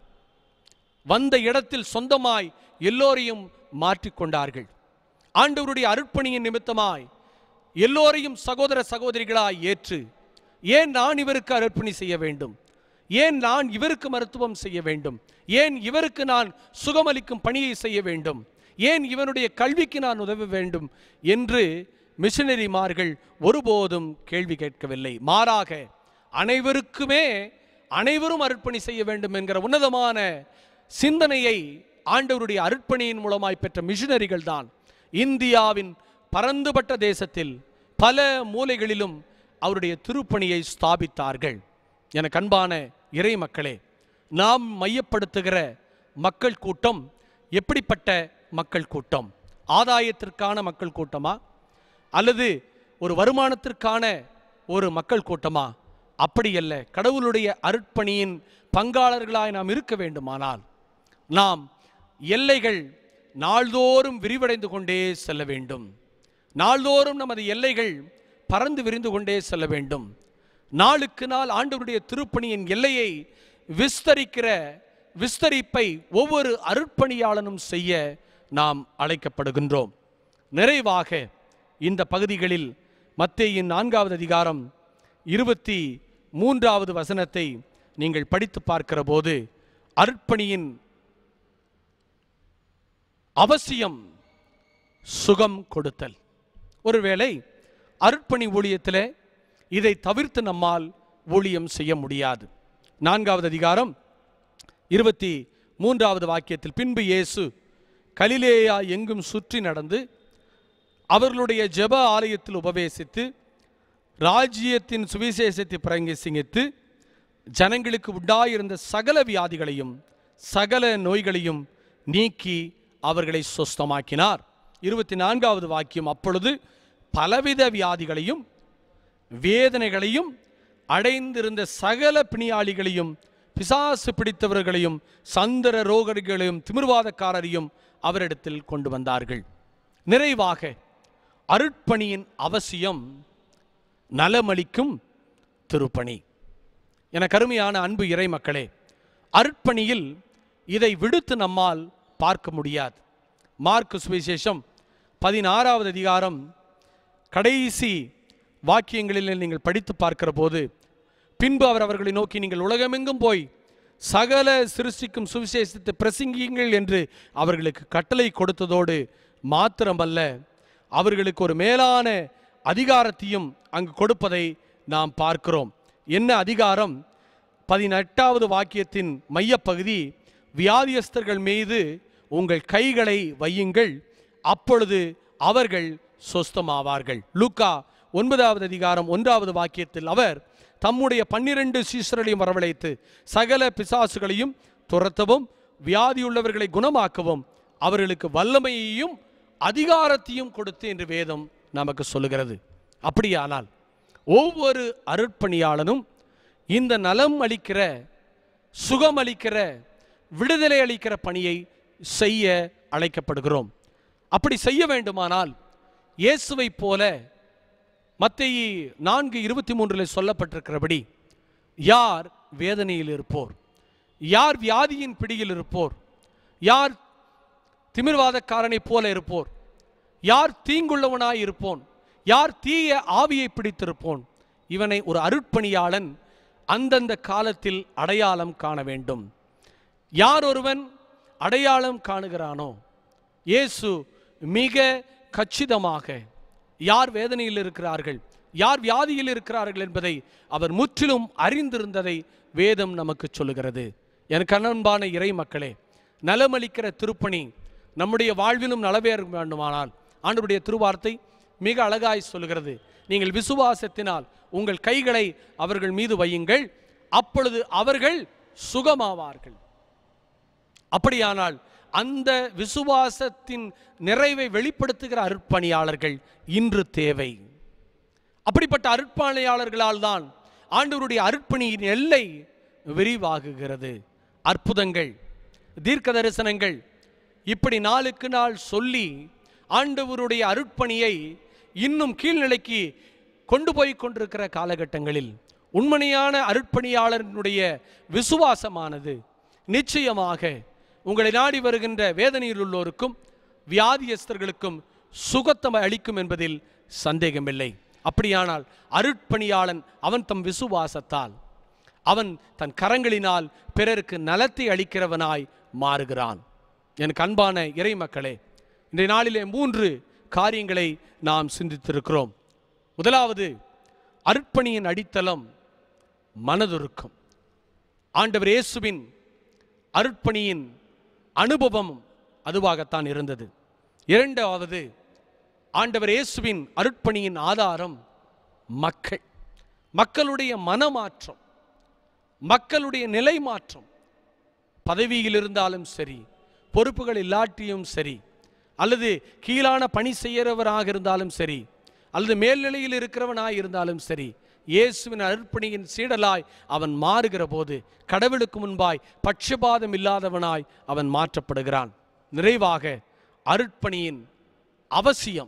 வந்த இடத்தில் சொந்தமாய் எல்லோரையும் மாற்றிக்கொண்டார்கள் ஆண்டவருடைய அருட்பணியின் நிமித்தமாய் எல்லோரையும் சகோதர சகோதரிகளாய் ஏற்று ஏன் நான் இவருக்கு அர்ப்பணி செய்ய வேண்டும் ஏன் நான் இவருக்கு மருத்துவம் செய்ய வேண்டும் ஏன் இவருக்கு நான் சுகமளிக்கும் பணியை செய்ய வேண்டும் ஏன் இவனுடைய கல்விக்கு நான் உதவ வேண்டும் என்று மிஷனரிமார்கள் ஒருபோதும் கேள்வி கேட்கவில்லை மாறாக அனைவருக்குமே அனைவரும் அர்ப்பணி செய்ய வேண்டும் என்கிற உன்னதமான சிந்தனையை ஆண்டவருடைய அர்ப்பணியின் மூலமாய் பெற்ற மிஷனரிகள் தான் இந்தியாவின் பரந்துபட்ட தேசத்தில் பல மூலைகளிலும் அவருடைய திருப்பணியை ஸ்தாபித்தார்கள் எனக்கு அன்பான இறை மக்களே நாம் மையப்படுத்துகிற மக்கள் கூட்டம் எப்படிப்பட்ட மக்கள் கூட்டம் ஆதாயத்திற்கான மக்கள் கூட்டமா அல்லது ஒரு வருமானத்திற்கான ஒரு மக்கள் கூட்டமா அப்படியல்ல கடவுளுடைய அருட்பணியின் பங்காளர்களாய் நாம் இருக்க வேண்டுமானால் நாம் எல்லைகள் நாள்தோறும் விரிவடைந்து கொண்டே செல்ல வேண்டும் நாள்தோறும் நமது எல்லைகள் பறந்து விரிந்து கொண்டே செல்ல வேண்டும் நாளுக்கு நாள் ஆண்டவருடைய திருப்பணியின் எல்லையை விஸ்தரிக்கிற விஸ்தரிப்பை ஒவ்வொரு அருட்பணியாளனும் செய்ய நாம் அழைக்கப்படுகின்றோம் நிறைவாக இந்த பகுதிகளில் மத்தேயின் நான்காவது அதிகாரம் இருபத்தி மூன்றாவது வசனத்தை நீங்கள் படித்து பார்க்கிற போது அருட்பணியின் அவசியம் சுகம் கொடுத்தல் ஒருவேளை அருட்பணி ஊழியத்தில் இதை தவிர்த்து நம்மால் ஊழியம் செய்ய முடியாது நான்காவது அதிகாரம் இருபத்தி மூன்றாவது வாக்கியத்தில் பின்பு இயேசு கலிலேயா எங்கும் சுற்றி நடந்து அவர்களுடைய ஜெப ஆலயத்தில் உபவேசித்து ராஜ்யத்தின் சுவிசேஷத்தை பிரங்கசித்து ஜனங்களுக்கு உண்டாயிருந்த சகல வியாதிகளையும் சகல நோய்களையும் நீக்கி அவர்களை சொஸ்தமாக்கினார் இருபத்தி நான்காவது வாக்கியம் அப்பொழுது பலவித வியாதிகளையும் வேதனைகளையும் அடைந்திருந்த சகல பிணியாளிகளையும் பிசாசு பிடித்தவர்களையும் சந்திர ரோகர்களையும் திமிர்வாதக்காரரையும் அவரிடத்தில் கொண்டு வந்தார்கள் நிறைவாக அருட்பணியின் அவசியம் நலமளிக்கும் திருப்பணி என கருமையான அன்பு இறை மக்களே அருட்பணியில் இதை விடுத்து நம்மால் பார்க்க முடியாது மார்க்கு சுவிசேஷம் பதினாறாவது அதிகாரம் கடைசி வாக்கியங்களில் நீங்கள் படித்து பார்க்கிற போது பின்பு அவர் அவர்களை நோக்கி நீங்கள் உலகமெங்கும் போய் சகல சிருஷ்டிக்கும் சுவிசேஷத்தை பிரசங்கியுங்கள் என்று அவர்களுக்கு கட்டளை கொடுத்ததோடு மாத்திரமல்ல அவர்களுக்கு ஒரு மேலான அதிகாரத்தையும் அங்கு கொடுப்பதை நாம் பார்க்கிறோம் என்ன அதிகாரம் பதினெட்டாவது வாக்கியத்தின் மையப்பகுதி வியாதியஸ்தர்கள் மீது உங்கள் கைகளை வையுங்கள் அப்பொழுது அவர்கள் சொஸ்தமாவார்கள் லூக்கா ஒன்பதாவது அதிகாரம் ஒன்றாவது வாக்கியத்தில் அவர் தம்முடைய பன்னிரண்டு சீசர்களையும் வரவழைத்து சகல பிசாசுகளையும் துரத்தவும் வியாதியுள்ளவர்களை குணமாக்கவும் அவர்களுக்கு வல்லமையையும் அதிகாரத்தையும் கொடுத்து என்று வேதம் நமக்கு சொல்லுகிறது அப்படியானால் ஒவ்வொரு அருட்பணியாளனும் இந்த நலம் அளிக்கிற சுகம் அளிக்கிற விடுதலை அளிக்கிற பணியை செய்ய அழைக்கப்படுகிறோம் அப்படி செய்ய வேண்டுமானால் இயேசுவை போல மத்தேயு நான்கு இருபத்தி மூன்றில் சொல்லப்பட்டிருக்கிறபடி யார் வேதனையில் இருப்போர் யார் வியாதியின் பிடியில் இருப்போர் யார் திமிர்வாதக்காரனைப் போல இருப்போர் யார் தீங்குள்ளவனாய் இருப்போன் யார் தீய ஆவியை பிடித்திருப்போன் இவனை ஒரு அருட்பணியாளன் அந்தந்த காலத்தில் அடையாளம் காண வேண்டும் யார் ஒருவன் அடையாளம் காணுகிறானோ இயேசு மிக கச்சிதமாக யார் வேதனையில் இருக்கிறார்கள் யார் வியாதியில் இருக்கிறார்கள் என்பதை அவர் முற்றிலும் அறிந்திருந்ததை வேதம் நமக்கு சொல்லுகிறது எனக்கு அன்பான இறை மக்களே நலமளிக்கிற திருப்பணி நம்முடைய வாழ்விலும் நலவேற வேண்டுமானால் ஆண்டவருடைய திருவார்த்தை மிக அழகாய் சொல்லுகிறது நீங்கள் விசுவாசத்தினால் உங்கள் கைகளை அவர்கள் மீது வையுங்கள் அப்பொழுது அவர்கள் சுகமாவார்கள் அப்படியானால் அந்த விசுவாசத்தின் நிறைவை வெளிப்படுத்துகிற அருட்பணியாளர்கள் இன்று தேவை அப்படிப்பட்ட அருட்பணியாளர்களால் தான் ஆண்டவருடைய அருட்பணியின் எல்லை விரிவாகுகிறது அற்புதங்கள் தீர்க்க தரிசனங்கள் இப்படி நாளுக்கு நாள் சொல்லி ஆண்டவருடைய அருட்பணியை இன்னும் கீழ்நிலைக்கு கொண்டு போய் கொண்டிருக்கிற காலகட்டங்களில் உண்மையான அருட்பணியாளரினுடைய விசுவாசமானது நிச்சயமாக உங்களை நாடி வருகின்ற வேதனையில் உள்ளோருக்கும் வியாதியஸ்தர்களுக்கும் சுகத்தம் அளிக்கும் என்பதில் சந்தேகமில்லை அப்படியானால் அருட்பணியாளன் அவன் தம் விசுவாசத்தால் அவன் தன் கரங்களினால் பிறருக்கு நலத்தை அளிக்கிறவனாய் மாறுகிறான் எனக்கு அன்பான இறை மக்களே இன்றைய நாளிலே மூன்று காரியங்களை நாம் சிந்தித்திருக்கிறோம் முதலாவது அருட்பணியின் அடித்தளம் மனதுருக்கம் ஆண்டவர் இயேசுவின் அருட்பணியின் அனுபவம் அதுவாகத்தான் இருந்தது இரண்டாவது ஆண்டவர் இயேசுவின் அருட்பணியின் ஆதாரம் மக்கள் மக்களுடைய மனமாற்றம் மக்களுடைய நிலை மாற்றம் பதவியில் இருந்தாலும் சரி பொறுப்புகள் இல்லாட்டியும் சரி அல்லது கீழான பணி செய்கிறவராக இருந்தாலும் சரி அல்லது மேல்நிலையில் இருக்கிறவனாய் இருந்தாலும் சரி இயேசுவின் அர்ப்பணியின் சீடலாய் அவன் மாறுகிற போது கடவுளுக்கு முன்பாய் பட்சபாதம் இல்லாதவனாய் அவன் மாற்றப்படுகிறான் நிறைவாக அருட்பணியின் அவசியம்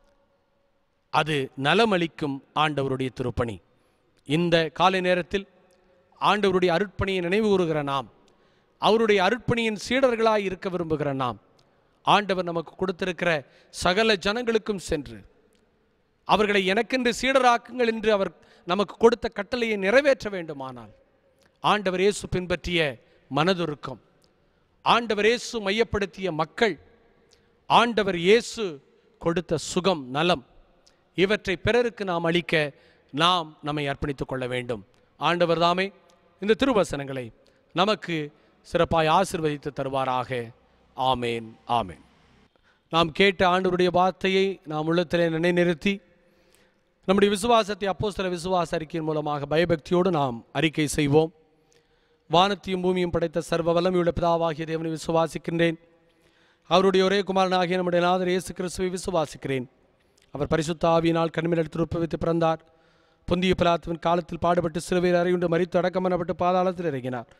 அது நலமளிக்கும் ஆண்டவருடைய திருப்பணி இந்த காலை நேரத்தில் ஆண்டவருடைய அருட்பணியை நினைவு கூறுகிற நாம் அவருடைய அருட்பணியின் சீடர்களாய் இருக்க விரும்புகிற நாம் ஆண்டவர் நமக்கு கொடுத்திருக்கிற சகல ஜனங்களுக்கும் சென்று அவர்களை எனக்கென்று சீடராக்குங்கள் என்று அவர் நமக்கு கொடுத்த கட்டளையை நிறைவேற்ற வேண்டுமானால் ஆண்டவர் இயேசு பின்பற்றிய மனதுருக்கம் ஆண்டவர் இயேசு மையப்படுத்திய மக்கள் ஆண்டவர் இயேசு கொடுத்த சுகம் நலம் இவற்றை பிறருக்கு நாம் அளிக்க நாம் நம்மை அர்ப்பணித்துக் கொள்ள வேண்டும் ஆண்டவர் தாமே இந்த திருவசனங்களை நமக்கு சிறப்பாய் ஆசிர்வதித்து தருவாராக ஆமேன் ஆமேன் நாம் கேட்ட ஆண்டவருடைய வார்த்தையை நாம் உள்ளத்திலே நிலைநிறுத்தி நம்முடைய விசுவாசத்தை அப்போஸ்தல விசுவாச அறிக்கையின் மூலமாக பயபக்தியோடு நாம் அறிக்கை செய்வோம் வானத்தையும் பூமியும் படைத்த சர்வ வல்லமையுள்ள பிதாவாகிய தேவனை விசுவாசிக்கின்றேன் அவருடைய ஒரே குமாரனாகிய நம்முடைய நாதர் இயேசு கிறிஸ்துவை விசுவாசிக்கிறேன் அவர் பரிசுத்த ஆவியினால் கண்மினல் திருப்பவித்து பிறந்தார் பொந்திய பிலாத்துவின் காலத்தில் பாடுபட்டு சிலுவையில் அறையுண்டு மறித்து அடக்கம் பண்ணப்பட்டு பாதாளத்தில் இறங்கினார்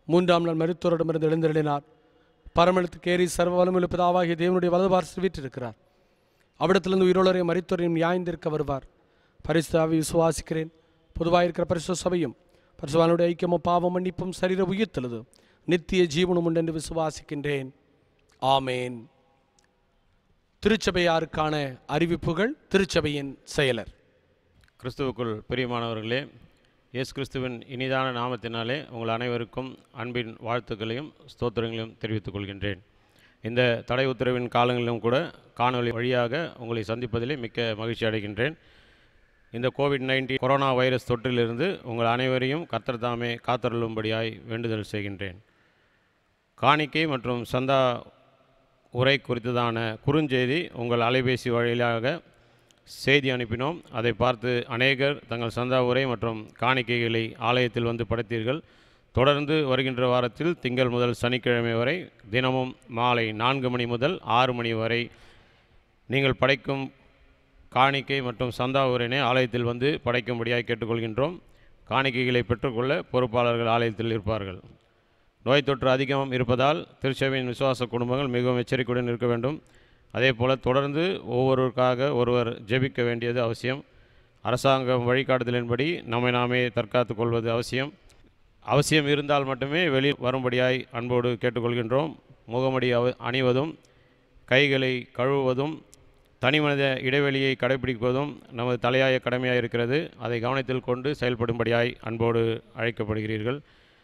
மூன்றாம் நாள் மருத்துவரிடமிருந்து எழுந்தருளினார் பரமளத்துக்கு ஏறி சர்வ வளமுள்ள பிதாவாகிய தேவனுடைய வலதுபார் வீற்றிருக்கிறார் அவிடத்திலிருந்து உயிரோளரையும் மருத்துவரையும் நியாயந்திருக்க வருவார் பரிசுத்தாவை விசுவாசிக்கிறேன் பொதுவாக இருக்கிற பரிசு சபையும் பரிசுவானுடைய ஐக்கியமும் பாவம் மன்னிப்பும் சரீர உயிர்த்தெழுது நித்திய ஜீவனும் உண்டு என்று விசுவாசிக்கின்றேன் ஆமேன் திருச்சபையாருக்கான அறிவிப்புகள் திருச்சபையின் செயலர் கிறிஸ்துவுக்குள் பிரியமானவர்களே இயேசு கிறிஸ்துவின் இனிதான நாமத்தினாலே உங்கள் அனைவருக்கும் அன்பின் வாழ்த்துக்களையும் ஸ்தோத்திரங்களையும் தெரிவித்துக் கொள்கின்றேன் இந்த தடை உத்தரவின் காலங்களிலும் கூட காணொளி வழியாக உங்களை சந்திப்பதிலே மிக்க மகிழ்ச்சி அடைகின்றேன் இந்த கோவிட் நைன்டீன் கொரோனா வைரஸ் தொற்றிலிருந்து உங்கள் அனைவரையும் கர்த்தர் தாமே காத்தருளும்படியாய் வேண்டுதல் செய்கின்றேன் காணிக்கை மற்றும் சந்தா உரை குறித்ததான குறுஞ்செய்தி உங்கள் அலைபேசி வழியாக செய்தி அனுப்பினோம் அதை பார்த்து அநேகர் தங்கள் சந்தா உரை மற்றும் காணிக்கைகளை ஆலயத்தில் வந்து படைத்தீர்கள் தொடர்ந்து வருகின்ற வாரத்தில் திங்கள் முதல் சனிக்கிழமை வரை தினமும் மாலை நான்கு மணி முதல் ஆறு மணி வரை நீங்கள் படைக்கும் காணிக்கை மற்றும் சந்தா உரையினை ஆலயத்தில் வந்து படைக்கும்படியாக கேட்டுக்கொள்கின்றோம் காணிக்கைகளை பெற்றுக்கொள்ள பொறுப்பாளர்கள் ஆலயத்தில் இருப்பார்கள் நோய் தொற்று அதிகம் இருப்பதால் திருச்சபையின் விசுவாச குடும்பங்கள் மிகவும் எச்சரிக்கையுடன் இருக்க வேண்டும் அதே போல் தொடர்ந்து ஒவ்வொருவருக்காக ஒருவர் ஜெபிக்க வேண்டியது அவசியம் அரசாங்கம் வழிகாட்டுதலின்படி நம்மை நாமே தற்காத்து கொள்வது அவசியம் அவசியம் இருந்தால் மட்டுமே வெளி வரும்படியாய் அன்போடு கேட்டுக்கொள்கின்றோம் முகமடி அவ அணிவதும் கைகளை கழுவுவதும் தனிமனித இடைவெளியை கடைபிடிப்பதும் நமது தலையாய கடமையாக இருக்கிறது அதை கவனத்தில் கொண்டு செயல்படும்படியாய் அன்போடு அழைக்கப்படுகிறீர்கள்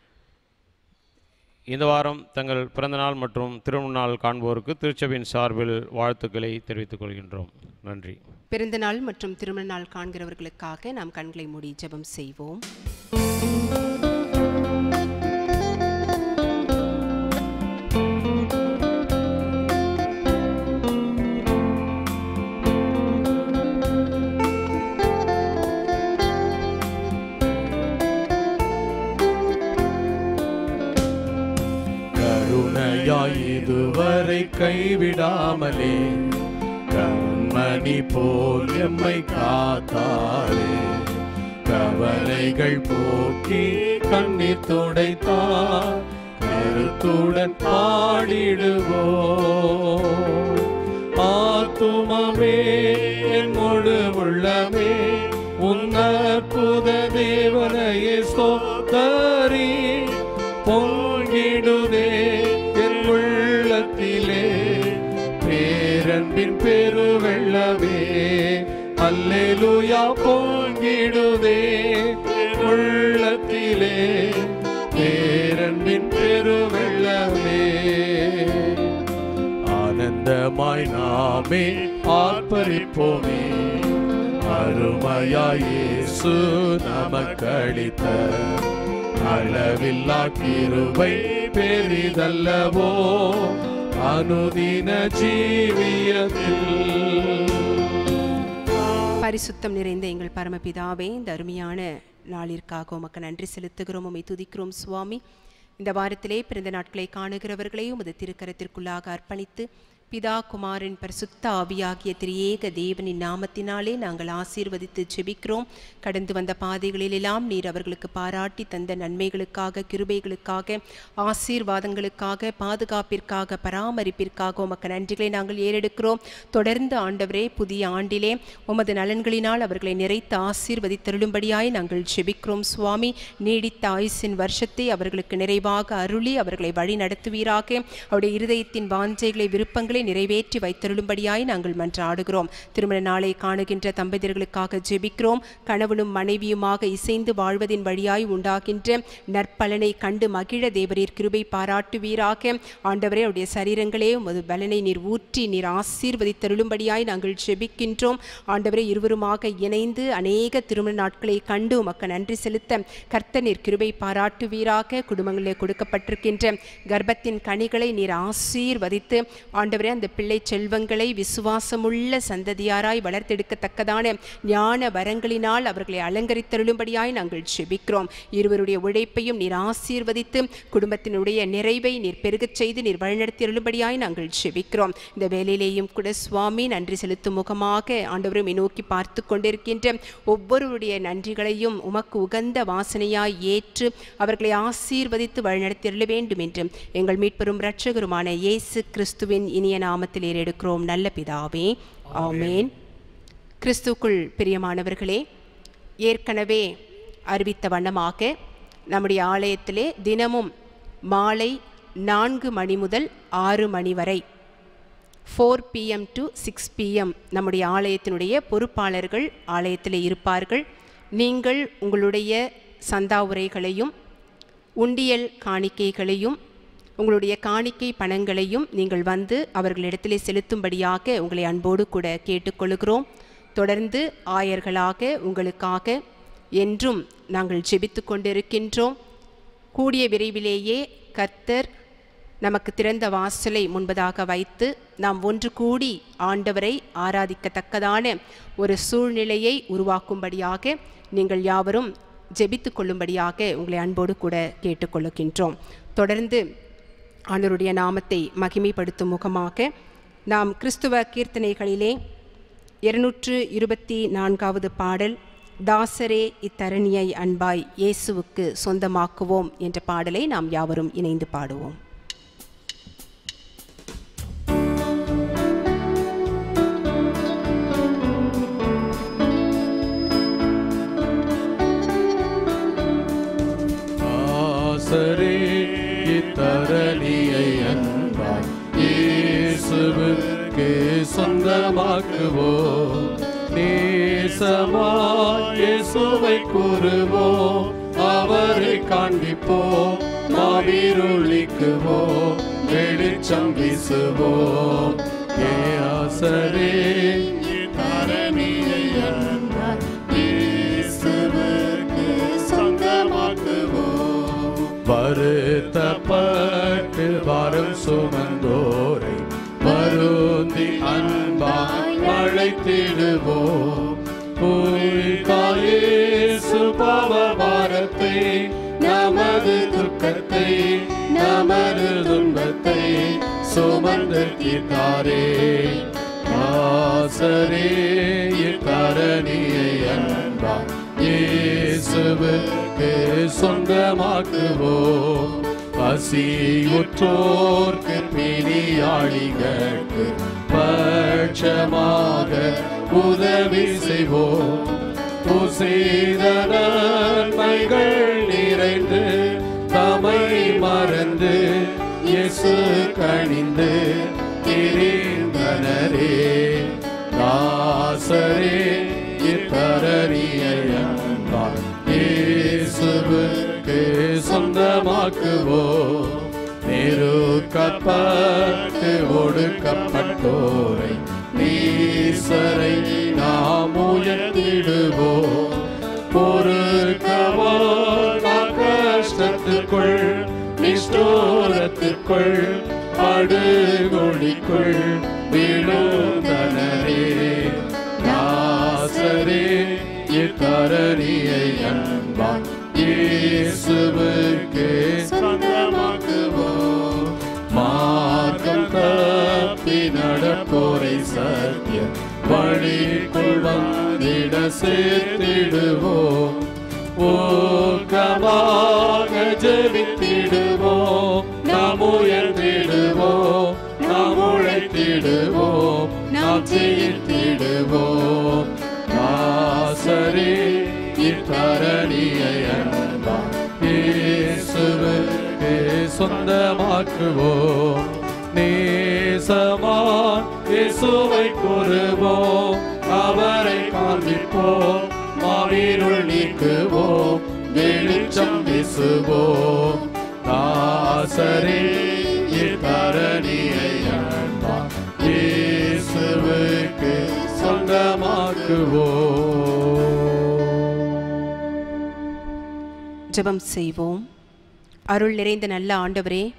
இந்த வாரம் தங்கள் பிறந்தநாள் மற்றும் திருமணநாள் காண்போருக்கு திருச்சபையின் சார்பில் வாழ்த்துக்களை தெரிவித்துக் கொள்கின்றோம் நன்றி பிறந்தநாள் மற்றும் திருமண நாள் காண்கிறவர்களுக்காக நாம் கண்களை மூடி ஜெபம் செய்வோம் கருணையாய் இதுவரை கைவிடாமலே கண்மணி போல் எம்மை காத்தாரே கவலைகள் போக்கி கண்ணீர் துடைத்தார் கருத்துடன் பாடிடுவோம் ஆத்துமமே என் முழு உள்ளமே உன்னற்புத தேவனையே ஸ்தோத்தரி பொங்கிடுதே என் உள்ளத்திலே பேரன்பின் பெருவெள்ளமே அல்லேலூயா பொங்கிடுதே என் உள்ளத்திலே பேரன்பின் பெருவெள்ளமே ஆனந்தமாய் நாமே ஆர்ப்பரிப்போமே அருமையாய் இயேசு நமக்களித்த அளவில்லா கிருபை பெரிதல்லவோ அனுதின ஜீவியத்தில் பரிசுத்தம் நிறைந்த எங்கள் பரமபிதாவே இந்த அருமையான நாளிற்காக உமக்கு நன்றி செலுத்துகிறோம் உம்மை துதிக்கிறோம் சுவாமி இந்த வாரத்திலே பிறந்த நாட்களை காணுகிறவர்களை உமது திருக்கரத்திற்குள்ளாக அர்ப்பணித்து பிதா குமாரின் பரிசுத்த ஆவியாகிய திரியேக தேவனின் நாமத்தினாலே நாங்கள் ஆசீர்வதித்து ஜெபிக்கிறோம் கடந்து வந்த பாதைகளிலெல்லாம் நீர் அவர்களுக்கு பாராட்டி தந்த நன்மைகளுக்காக கிருபைகளுக்காக ஆசீர்வாதங்களுக்காக பாதுகாப்பிற்காக பராமரிப்பிற்காக உமக்கு நன்றிகளை நாங்கள் ஏறெடுக்கிறோம் தொடர்ந்து ஆண்டவரே புதிய ஆண்டிலே உமது நலன்களினால் அவர்களை நிறைத்து ஆசீர்வதித்தருளும்படியாய் நாங்கள் ஜெபிக்கிறோம் சுவாமி நீடித்த ஆயுசின் வருஷத்தை அவர்களுக்கு நிறைவாக அருளி அவர்களை வழி நடத்துவீராக அவருடைய இருதயத்தின் வாஞ்சைகளை விருப்பங்களை நிறைவேற்றி வைத்தருளும்படியாய் நாங்கள் மன்றாடுகிறோம் திருமண நாளை காணுகின்ற தம்பதியர்களுக்காக ஜெபிக்கிறோம் கணவனும் மனைவியுமாக இசைந்து வாழ்வதின் வழியாய் உண்டாகின்ற நற்பலனை கண்டு மகிழ தேவரீர் கிருபை பாராட்டுவீராக ஆண்டவரே அவருடைய சரீரங்களே உமது பலனை நீர் ஊற்றி நீர் ஆசீர்வதித்தருளும்படியாய் நாங்கள் ஜெபிக்கின்றோம் ஆண்டவரே இருவருமாக இணைந்து அநேக திருமண நாட்களை கண்டு உமக்கு நன்றி செலுத்த கர்த்த நீர் கிருபை பாராட்டுவீராக குடும்பங்களிலே கொடுக்கப்பட்டிருக்கின்ற கர்ப்பத்தின் கனிகளை நீர் ஆசீர்வதித்து ஆண்டவரே ஆண்டவரே அந்த பிள்ளை செல்வங்களை விசுவாசமுள்ள சந்ததியாராய் வளர்த்தெடுக்கத்தக்கதான ஞான வரங்களினால் அவர்களை அலங்கரித்தருளும்படியாய் நாங்கள் செபிக்கிறோம் இருவருடைய உழைப்பையும் நீர் ஆசீர்வதித்து குடும்பத்தினுடைய நிறைவை நீர் பெருகச் செய்து நீர் வழிநடத்தியருளும்படியாய் நாங்கள் செபிக்கிறோம் இந்த வேலையிலேயும் கூட சுவாமி நன்றி செலுத்தும் முகமாக ஆண்டவரும் நோக்கி பார்த்து கொண்டிருக்கின்ற ஒவ்வொருவருடைய நன்றிகளையும் உமக்கு உகந்த வாசனையாய் ஏற்று அவர்களை ஆசீர்வதித்து வழிநடத்தியருள வேண்டும் என்று எங்கள் மீட்பெரும் இரட்சகருமான இயேசு கிறிஸ்துவின் இனிய நாமத்தில் ஏறெடுக்கிறோம் நல்ல பிதாவே ஆமேன் கிறிஸ்துக்குள் பிரியமானவர்களே ஏற்கனவே அறிவித்த வண்ணமாக நம்முடைய ஆலயத்திலே தினமும் மாலை நான்கு மணி முதல் ஆறு மணி வரை four PM to six PM நம்முடைய ஆலயத்தினுடைய பொறுப்பாளர்கள் ஆலயத்தில் இருப்பார்கள் நீங்கள் உங்களுடைய சந்தா உரைகளையும் உண்டியல் காணிக்கைகளையும் உங்களுடைய காணிக்கை பணங்களையும் நீங்கள் வந்து அவர்களிடத்திலே செலுத்தும்படியாக உங்களை அன்போடு கூட கேட்டுக்கொள்கிறோம் தொடர்ந்து ஆயர்களாக உங்களுக்காக என்றும் நாங்கள் ஜெபித்து கொண்டிருக்கின்றோம் கூடிய விரைவிலேயே கர்த்தர் நமக்கு திறந்த வாசலை முன்பதாக வைத்து நாம் ஒன்று கூடி ஆண்டவரை ஆராதிக்கத்தக்கதான ஒரு சூழ்நிலையை உருவாக்கும்படியாக நீங்கள் யாவரும் ஜெபித்து கொள்ளும்படியாக உங்களை அன்போடு கூட கேட்டுக்கொள்ளுகின்றோம் தொடர்ந்து ஆண்டவருடைய நாமத்தை மகிமைப்படுத்தும் முகமாக நாம் கிறிஸ்துவ கீர்த்தனைகளிலே இருநூற்று இருபத்தி நான்காவது பாடல் தாசரே இத்தரணியை அன்பாய் இயேசுவுக்கு சொந்தமாக்குவோம் என்ற பாடலை நாம் யாவரும் இணைந்து பாடுவோம் ஆசரே இத்தரணியை அன்பாய் இயேசுவுக்கு சொந்தமாக்குவோம் நேசமாய் இயேசுவை கூறுவோம் அவரை காண்பிப்போம் மாவீருளிக்குவோம் வெளிச்சம் வீசுவோம் ஏ ஆசரே இத்தரணியை அன்பாய் இயேசுவுக்கு சொந்தமாக்குவோம் வருத்தப்பட்டு வரும் சுமந்தோரை வருந்தி அன்பாய் அழைத்திடுவோம் பூய்காயேசு பாவ பாரத்தை நமது துக்கத்தை நமது துன்பத்தை சுமந்து தீர்த்தாரே ஆசரே இத்தரணியை அன்பா இயேசுவுக்கு சொந்தமாக்குவோம் பசியுற்றோர்க்கு பிரியாளிகளுக்கு பட்சமாக உதவி செய்வோம் புசெய்த நன்மைகள் நிறைந்து தமை மறந்து இயேசு கணிந்து திரிந்தனரே தாசரே இத்தரணியை அன்பார் இயேசுவுக்கு சொந்தமாக்குவோம் நெருக்கப்பட்டு ஒடுக்கப்பட்டோரை நீசரை நாம் உயர்த்திடுவோம் பொறுக்கவோ கஷ்டத்துக்குள் நிஷ்டோரத்திற்குள் படுகொழிக்குள் விழுந்தனரே தாசரே இத்தரணியை அன்பா இயேசுவுக்கு சொந்தமாக்குவோம் மார்க்கம் தப்பி நடப்போரை சத்திய வழிக்குள் வந்திட சேர்த்திடுவோம் ஊக்கமாக ஜெபித்திடுவோம் நாம் உயர்ந்திடுவோம் நாம் உழைத்திடுவோம் நாம் ஜெயித்திடுவோம் நாசரே இத்தரணியை அன்பா இயேசுவுக்கு சொந்தமாக்குவோம் நேசமான் இயேசுவை கூறுவோம் அவரை காண்பிப்போம் மாவீருள் நீக்குவோம் வெளிச்சம் வீசுவோம் தாசரே இத்தரணியை அன்பா இயேசுவுக்கு சொந்தமாக்குவோம் ஜெபம் செய்வோம் அருள் நிறைந்த நல்ல ஆண்டவரே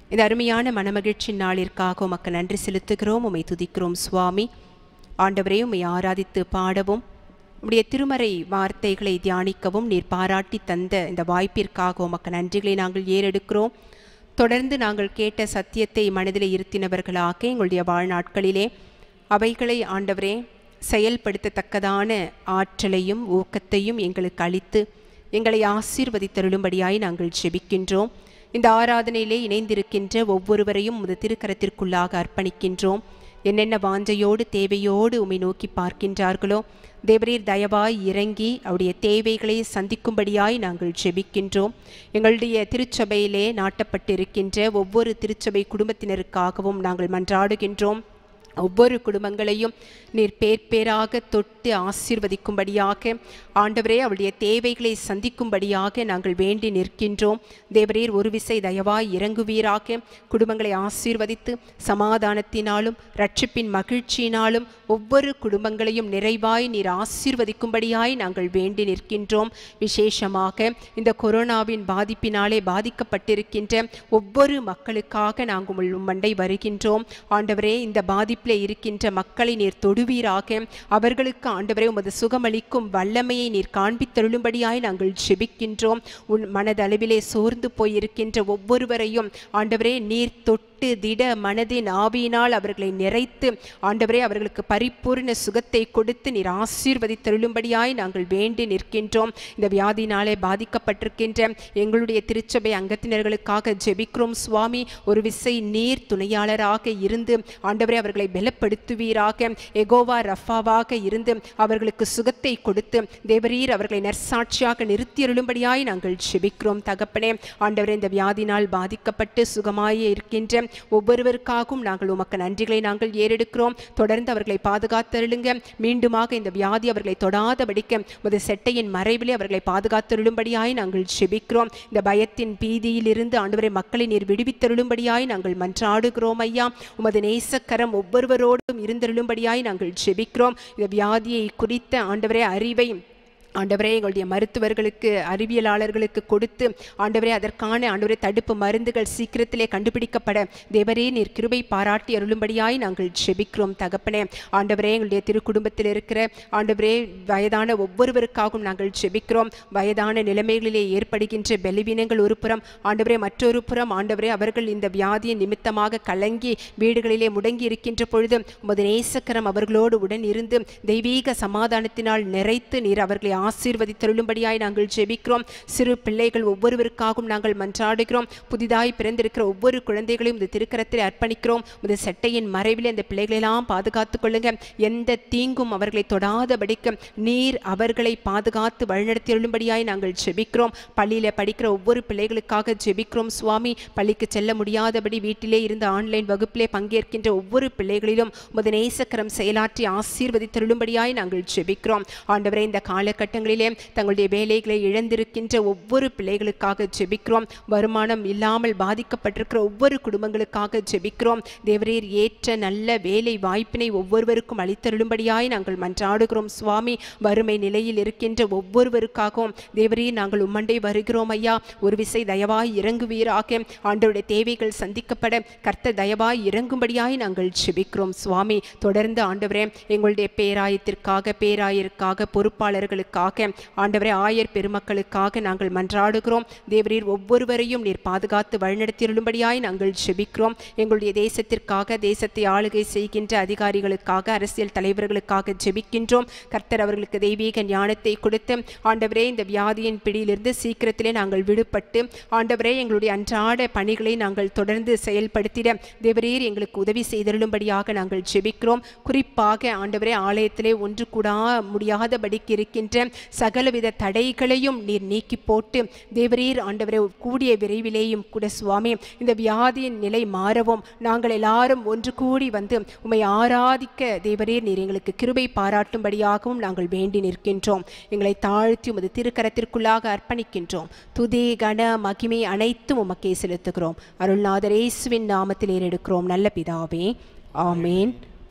இந்த அருமையான மனமகிழ்ச்சி நாளிற்காக உமக்கு நன்றி செலுத்துகிறோம் உம்மை துதிக்கிறோம் சுவாமி ஆண்டவரே உம்மை ஆராதித்து பாடவும் உம்முடைய திருமறை வார்த்தைகளை தியானிக்கவும் நீர் பாராட்டி தந்த இந்த வாய்ப்பிற்காக உமக்கு நன்றிகளை நாங்கள் ஏறெடுக்கிறோம் தொடர்ந்து நாங்கள் கேட்ட சத்தியத்தை மனதில் இருத்தினவர்களாக எங்களுடைய வாழ்நாட்களிலே அவைகளை ஆண்டவரே செயல்படுத்தத்தக்கதான ஆற்றலையும் ஊக்கத்தையும் எங்களுக்கு அளித்து எங்களை ஆசீர்வதித்தருளும்படியாய் நாங்கள் ஜெபிக்கின்றோம் இந்த ஆராதனையிலே இணைந்திருக்கின்ற ஒவ்வொருவரையும் உமது திருக்கரத்திற்குள்ளாக அர்ப்பணிக்கின்றோம் என்னென்ன வாஞ்சையோடு தேவையோடு உம்மை நோக்கி பார்க்கின்றார்களோ தேவரீர் தயவாய் இறங்கி அவருடைய தேவைகளை சந்திக்கும்படியாய் நாங்கள் ஜெபிக்கின்றோம் எங்களுடைய திருச்சபையிலே நாட்டப்பட்டிருக்கின்ற ஒவ்வொரு திருச்சபை குடும்பத்தினருக்காகவும் நாங்கள் மன்றாடுகின்றோம் ஒவ்வொரு குடும்பங்களையும் நீர் பேர் பேராக தொட்டு ஆசீர்வதிக்கும்படியாக ஆண்டவரே அவளுடைய தேவைகளை சந்திக்கும்படியாக நாங்கள் வேண்டி நிற்கின்றோம் தேவரீர் ஒரு விசை தயவாய் இறங்குவீராக குடும்பங்களை ஆசீர்வதித்து சமாதானத்தினாலும் ரட்சிப்பின் மகிழ்ச்சியினாலும் ஒவ்வொரு குடும்பங்களையும் நிறைவாய் நீர் ஆசீர்வதிக்கும்படியாய் நாங்கள் வேண்டி நிற்கின்றோம் விசேஷமாக இந்த கொரோனாவின் பாதிப்பினாலே பாதிக்கப்பட்டிருக்கின்ற ஒவ்வொரு மக்களுக்காக நாங்கள் உம் மண்டை வருகின்றோம் ஆண்டவரே இந்த பாதிப்பில் இருக்கின்ற மக்களை நீர் தொடுவீராக அவர்களுக்கு ஆண்டவரே உமது சுகமளிக்கும் வல்லமையை நீர் காண்பித்தருளும்படியாய் நாங்கள் ஜெபிக்கின்றோம் உன் மனதளவிலே சோர்ந்து போயிருக்கின்ற ஒவ்வொருவரையும் ஆண்டவரே நீர் தொட்டு திட மனதின் ஆவியினால் அவர்களை நிறைத்து ஆண்டவரே அவர்களுக்கு பரிபூர்ண சுகத்தை கொடுத்து நீர் ஆசீர்வதித்தருளும்படியாய் நாங்கள் வேண்டி நிற்கின்றோம் இந்த வியாதினாலே பாதிக்கப்பட்டிருக்கின்ற எங்களுடைய திருச்சபை அங்கத்தினர்களுக்காக ஜெபிக்கிறோம் சுவாமி ஒரு விசை நீர் துணையாளராக இருந்து ஆண்டவரே அவர்களை பலப்படுத்துவீராக எகோவா ரஃபாவாக இருந்து அவர்களுக்கு சுகத்தை கொடுத்து தேவரீர் அவர்களை நற்சாட்சியாக நிறுத்தியருளும்படியாய் நாங்கள் ஜெபிக்கிறோம் தகப்பனே ஆண்டவரே இந்த வியாதினால் பாதிக்கப்பட்டு சுகமாயே இருக்கின்ற ஒவ்வொருவருக்காகவும் நாங்கள் உமக்கு நன்றிகளை நாங்கள் ஏறெடுக்கிறோம் தொடர்ந்து அவர்களை பாதுகாத்தருளுங்க மீண்டுமாக இந்த வியாதி அவர்களை தொடாதபடிக்க உமது செட்டையின் மறைவிலே அவர்களை பாதுகாத்தருளும்படியாய் நாங்கள் ஜெபிக்கிறோம் இந்த பயத்தின் பீதியிலிருந்து ஆண்டவரை மக்களை நீர் விடுவித்தருளும்படியாய் நாங்கள் மன்றாடுகிறோம் ஐயா உமது நேசக்கரம் ஒவ்வொருவரோடும் இருந்தருளும்படியாய் நாங்கள் ஜெபிக்கிறோம் இந்த வியாதியை குறித்த ஆண்டவரே அறிவை ஆண்டவரே எங்களுடைய மருத்துவர்களுக்கு அறிவியலாளர்களுக்கு கொடுத்து ஆண்டவரே அதற்கான ஆண்டவரே தடுப்பு மருந்துகள் சீக்கிரத்திலே கண்டுபிடிக்கப்பட தேவரே நீர் கிருபை பாராட்டி அருளும்படியாய் நாங்கள் ஜெபிக்கிறோம் தகப்பனே ஆண்டவரே எங்களுடைய திருக்குடும்பத்தில் இருக்கிற ஆண்டவரே வயதான ஒவ்வொருவருக்காகவும் நாங்கள் ஜெபிக்கிறோம் வயதான நிலைமைகளிலே ஏற்படுகின்ற பலவீனங்கள் ஒரு புறம் ஆண்டவரே மற்றொரு புறம் ஆண்டவரே அவர்கள் இந்த வியாதியின் நிமித்தமாக கலங்கி வீடுகளிலே முடங்கி இருக்கின்ற பொழுது உமது நேசக்கரம் அவர்களோடு உடன் இருந்து தெய்வீக சமாதானத்தினால் நிறைத்து நீர் அவர்களை ஆசீர்வதித்தருளும்படியாய் நாங்கள் ஜெபிக்கிறோம் சிறு பிள்ளைகள் ஒவ்வொருவருக்காகவும் நாங்கள் மன்றாடுகிறோம் புதிதாய் பிறந்திருக்கிற ஒவ்வொரு குழந்தைகளையும் இந்த திருக்கரத்தில் அர்ப்பணிக்கிறோம் இந்த செட்டையின் மறைவில் அந்த பிள்ளைகளெல்லாம் பாதுகாத்துக் கொள்ளுங்க எந்த தீங்கும் அவர்களை தொடாதபடிக்க நீர் அவர்களை பாதுகாத்து வழிநடத்தியருளும்படியாய் நாங்கள் ஜெபிக்கிறோம் பள்ளியில படிக்கிற ஒவ்வொரு பிள்ளைகளுக்காக ஜெபிக்கிறோம் சுவாமி பள்ளிக்கு செல்ல முடியாதபடி வீட்டிலே இருந்து ஆன்லைன் வகுப்பிலே பங்கேற்கின்ற ஒவ்வொரு பிள்ளைகளிலும் உமது நேசக்கரம் செயலாற்றி ஆசீர்வதித்தருளும்படியாய் நாங்கள் ஜெபிக்கிறோம் ஆண்டவரே இந்த காலகட்டங்களிலே தங்களுடைய வேலைகளை இழந்திருக்கின்ற ஒவ்வொரு பிள்ளைகளுக்காக ஜெபிக்கிறோம் வருமானம் இல்லாமல் பாதிக்கப்பட்டிருக்கிற ஒவ்வொரு குடும்பங்களுக்காக ஜெபிக்கிறோம் தேவரீர் ஏற்ற நல்ல வேலை வாய்ப்பினை ஒவ்வொருவருக்கும் அளித்தருளும்படியாய் நாங்கள் மன்றாடுகிறோம் சுவாமி வறுமை நிலையில் இருக்கின்ற ஒவ்வொருவருக்காகவும் தேவரீர் நாங்கள் உம்மண்டை வருகிறோம் ஐயா ஒரு விசை தயவாய் இறங்குவீராக ஆண்டவருடைய தேவைகள் சந்திக்கப்பட கர்த்த தயவாய் இறங்கும்படியாய் நாங்கள் ஜெபிக்கிறோம் சுவாமி தொடர்ந்து ஆண்டவரே எங்களுடைய பேராயத்திற்காக பேராயருக்காக பொறுப்பாளர்களுக்காக ஆண்டவரே ஆயர் பெருமக்களுக்காக நாங்கள் மன்றாடுகிறோம் தேவரீர் ஒவ்வொருவரையும் நீர் பாதுகாத்து வழிநடத்தியருளும்படியாய் நாங்கள் ஜெபிக்கிறோம் எங்களுடைய தேசத்திற்காக தேசத்தை ஆளுகை செய்கின்ற அதிகாரிகளுக்காக அரசியல் தலைவர்களுக்காக ஜெபிக்கின்றோம் கர்த்தர் அவர்களுக்கு தெய்வீக ஞானத்தை கொடுத்து ஆண்டவரே இந்த வியாதியின் பிடியிலிருந்து சீக்கிரத்திலே நாங்கள் விடுபட்டு ஆண்டவரே எங்களுடைய அன்றாட பணிகளை நாங்கள் தொடர்ந்து செயல்படுத்திட தேவரீர் எங்களுக்கு உதவி செய்தருளும்படியாக நாங்கள் ஜெபிக்கிறோம் குறிப்பாக ஆண்டவரே ஆலயத்திலே ஒன்று கூடா முடியாதபடிக்கு இருக்கின்ற சகலவித தடைகளையும் நீர் நீக்கி போட்டு தேவரீர் ஆண்டவரே கூடிய விரைவிலேயும் கூட சுவாமி இந்த வியாதியின் நிலை மாறவும் நாங்கள் எல்லாரும் ஒன்று கூடி வந்து உம்மை ஆராதிக்க தேவரீர் நீர் எங்களுக்கு கிருபை பாராட்டும்படியாகவும் நாங்கள் வேண்டி நிற்கின்றோம் எங்களை தாழ்த்தி உமது திருக்கரத்திற்குள்ளாக அர்ப்பணிக்கின்றோம் துதி கன மகிமை அனைத்தும் உமக்கே செலுத்துகிறோம் அருள்நாதர் இயேசுவின் நாமத்தில் ஏறெடுக்கிறோம் நல்ல பிதாவே ஆமேன்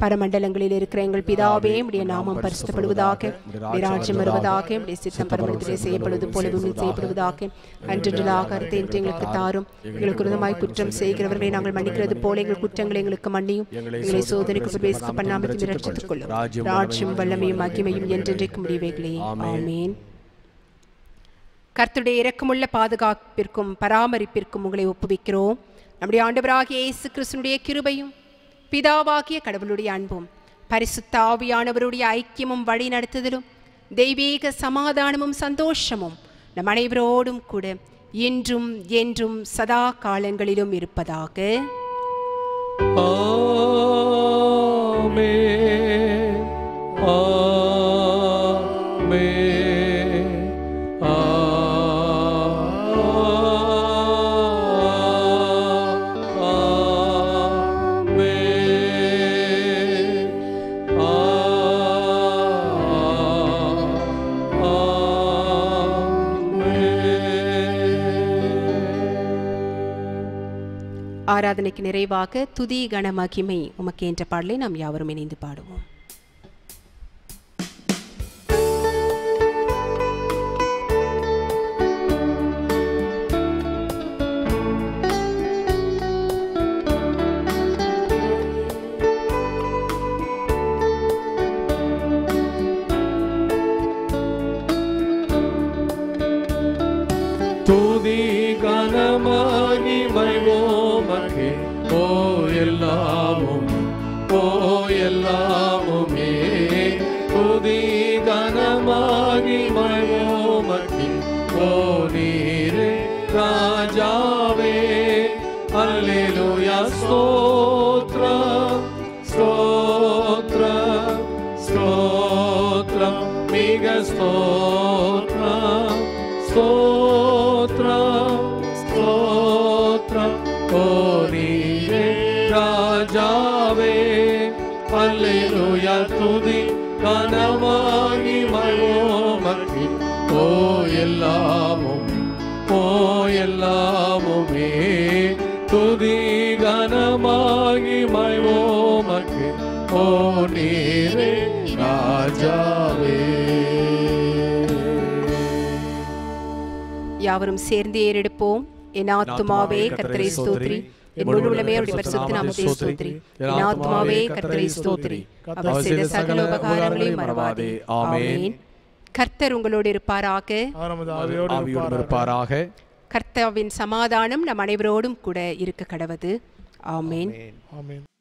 பரமண்டலங்களில் இருக்கிற எங்கள் பிதாவே உடைய நாமம் பரிசுத்தப்படுவதாக உடைய ராஜ்யம் வருவதாக உடைய சித்தம் பரமண்டலத்திலே செய்யப்படுவது போல பூமியில் செய்யப்படுவதாக அன்றென்று ஆகாரத்தை இன்று எங்களுக்கு தாரும் எங்களுக்கு விரோதமாய் குற்றம் செய்கிறவர்களை நாங்கள் மன்னிக்கிறது போல எங்கள் குற்றங்களை எங்களுக்கு மன்னியும் எங்களை சோதனைக்கு பிரவேசிக்க பண்ணாமல் ரட்சித்துக் கொள்ளும் ராஜ்யம் வல்லமையும் மகிமையும் என்றென்றைக்கு முடிவைகளே ஆமேன் கர்த்தருடைய இரக்கமுள்ள பாதுகாப்பிற்கும் பராமரிப்பிற்கும் உங்களை ஒப்புவிக்கிறோம் நம்முடைய ஆண்டவராகிய இயேசு கிறிஸ்துனுடைய கிருபையும் பிதாவாகிய கடவுளுடைய அன்பும் பரிசுத்த ஆவியானவருடைய ஐக்கியமும் வழி நடத்துதலும் தெய்வீக சமாதானமும் சந்தோஷமும் நம் அனைவரோடும் கூட இன்றும் என்றும் சதா காலங்களிலும் இருப்பதாக ஆமென் ஆமென் ஆமென் ஆராதனைக்கு நிறைவாக துதி கன மகிமை உமக்கு என்ற பாடலை நாம் யாவரும் இணைந்து பாடுவோம் துதி கனமாகி மைவோமக்கே ஓ எல்லாமும் ஓ எல்லாமுமே துதி கனமாகி மைவோமக்கே ஓ நீரே ராஜாவே அல்லேலூயா ஸ்தோத்ரம் ஸ்தோத்ரம் ஸ்தோத்ரம் மிக ஸ்தோத்ரம் ஸ்தோத்ரம் ஸ்தோத்ரம் கோரீரே ராஜாவே அல்லேலூயா துதி கனமாகி மயோமக்கி ஓ எல்லாமும் ஓ எல்லாமுமே துதி கனமாகி மயோமக்கி ஓ நீரே ராஜாவே யாவரும் சேர்ந்து ஏறெடுப்போம் என் ஆத்துமாவே கர்த்தரை ஸ்தோத்ரி என் முழு உள்ளமே அவருடைய பரிசுத்த நாமத்தை ஸ்தோத்ரி என் ஆத்துமாவே கர்த்தரை ஸ்தோத்ரி அவர் செய்த சகல உபகாரங்களையும் மறவாதே ஆமென் கர்த்தர் உங்களோடு இருப்பாராக அவர் நமது ஆவியோடு ஆவியோடு இருப்பாராக. இருப்பாராக கர்த்தாவின் சமாதானம் நம் அனைவரோடும் கூட இருக்க கடவது ஆமென் ஆமென்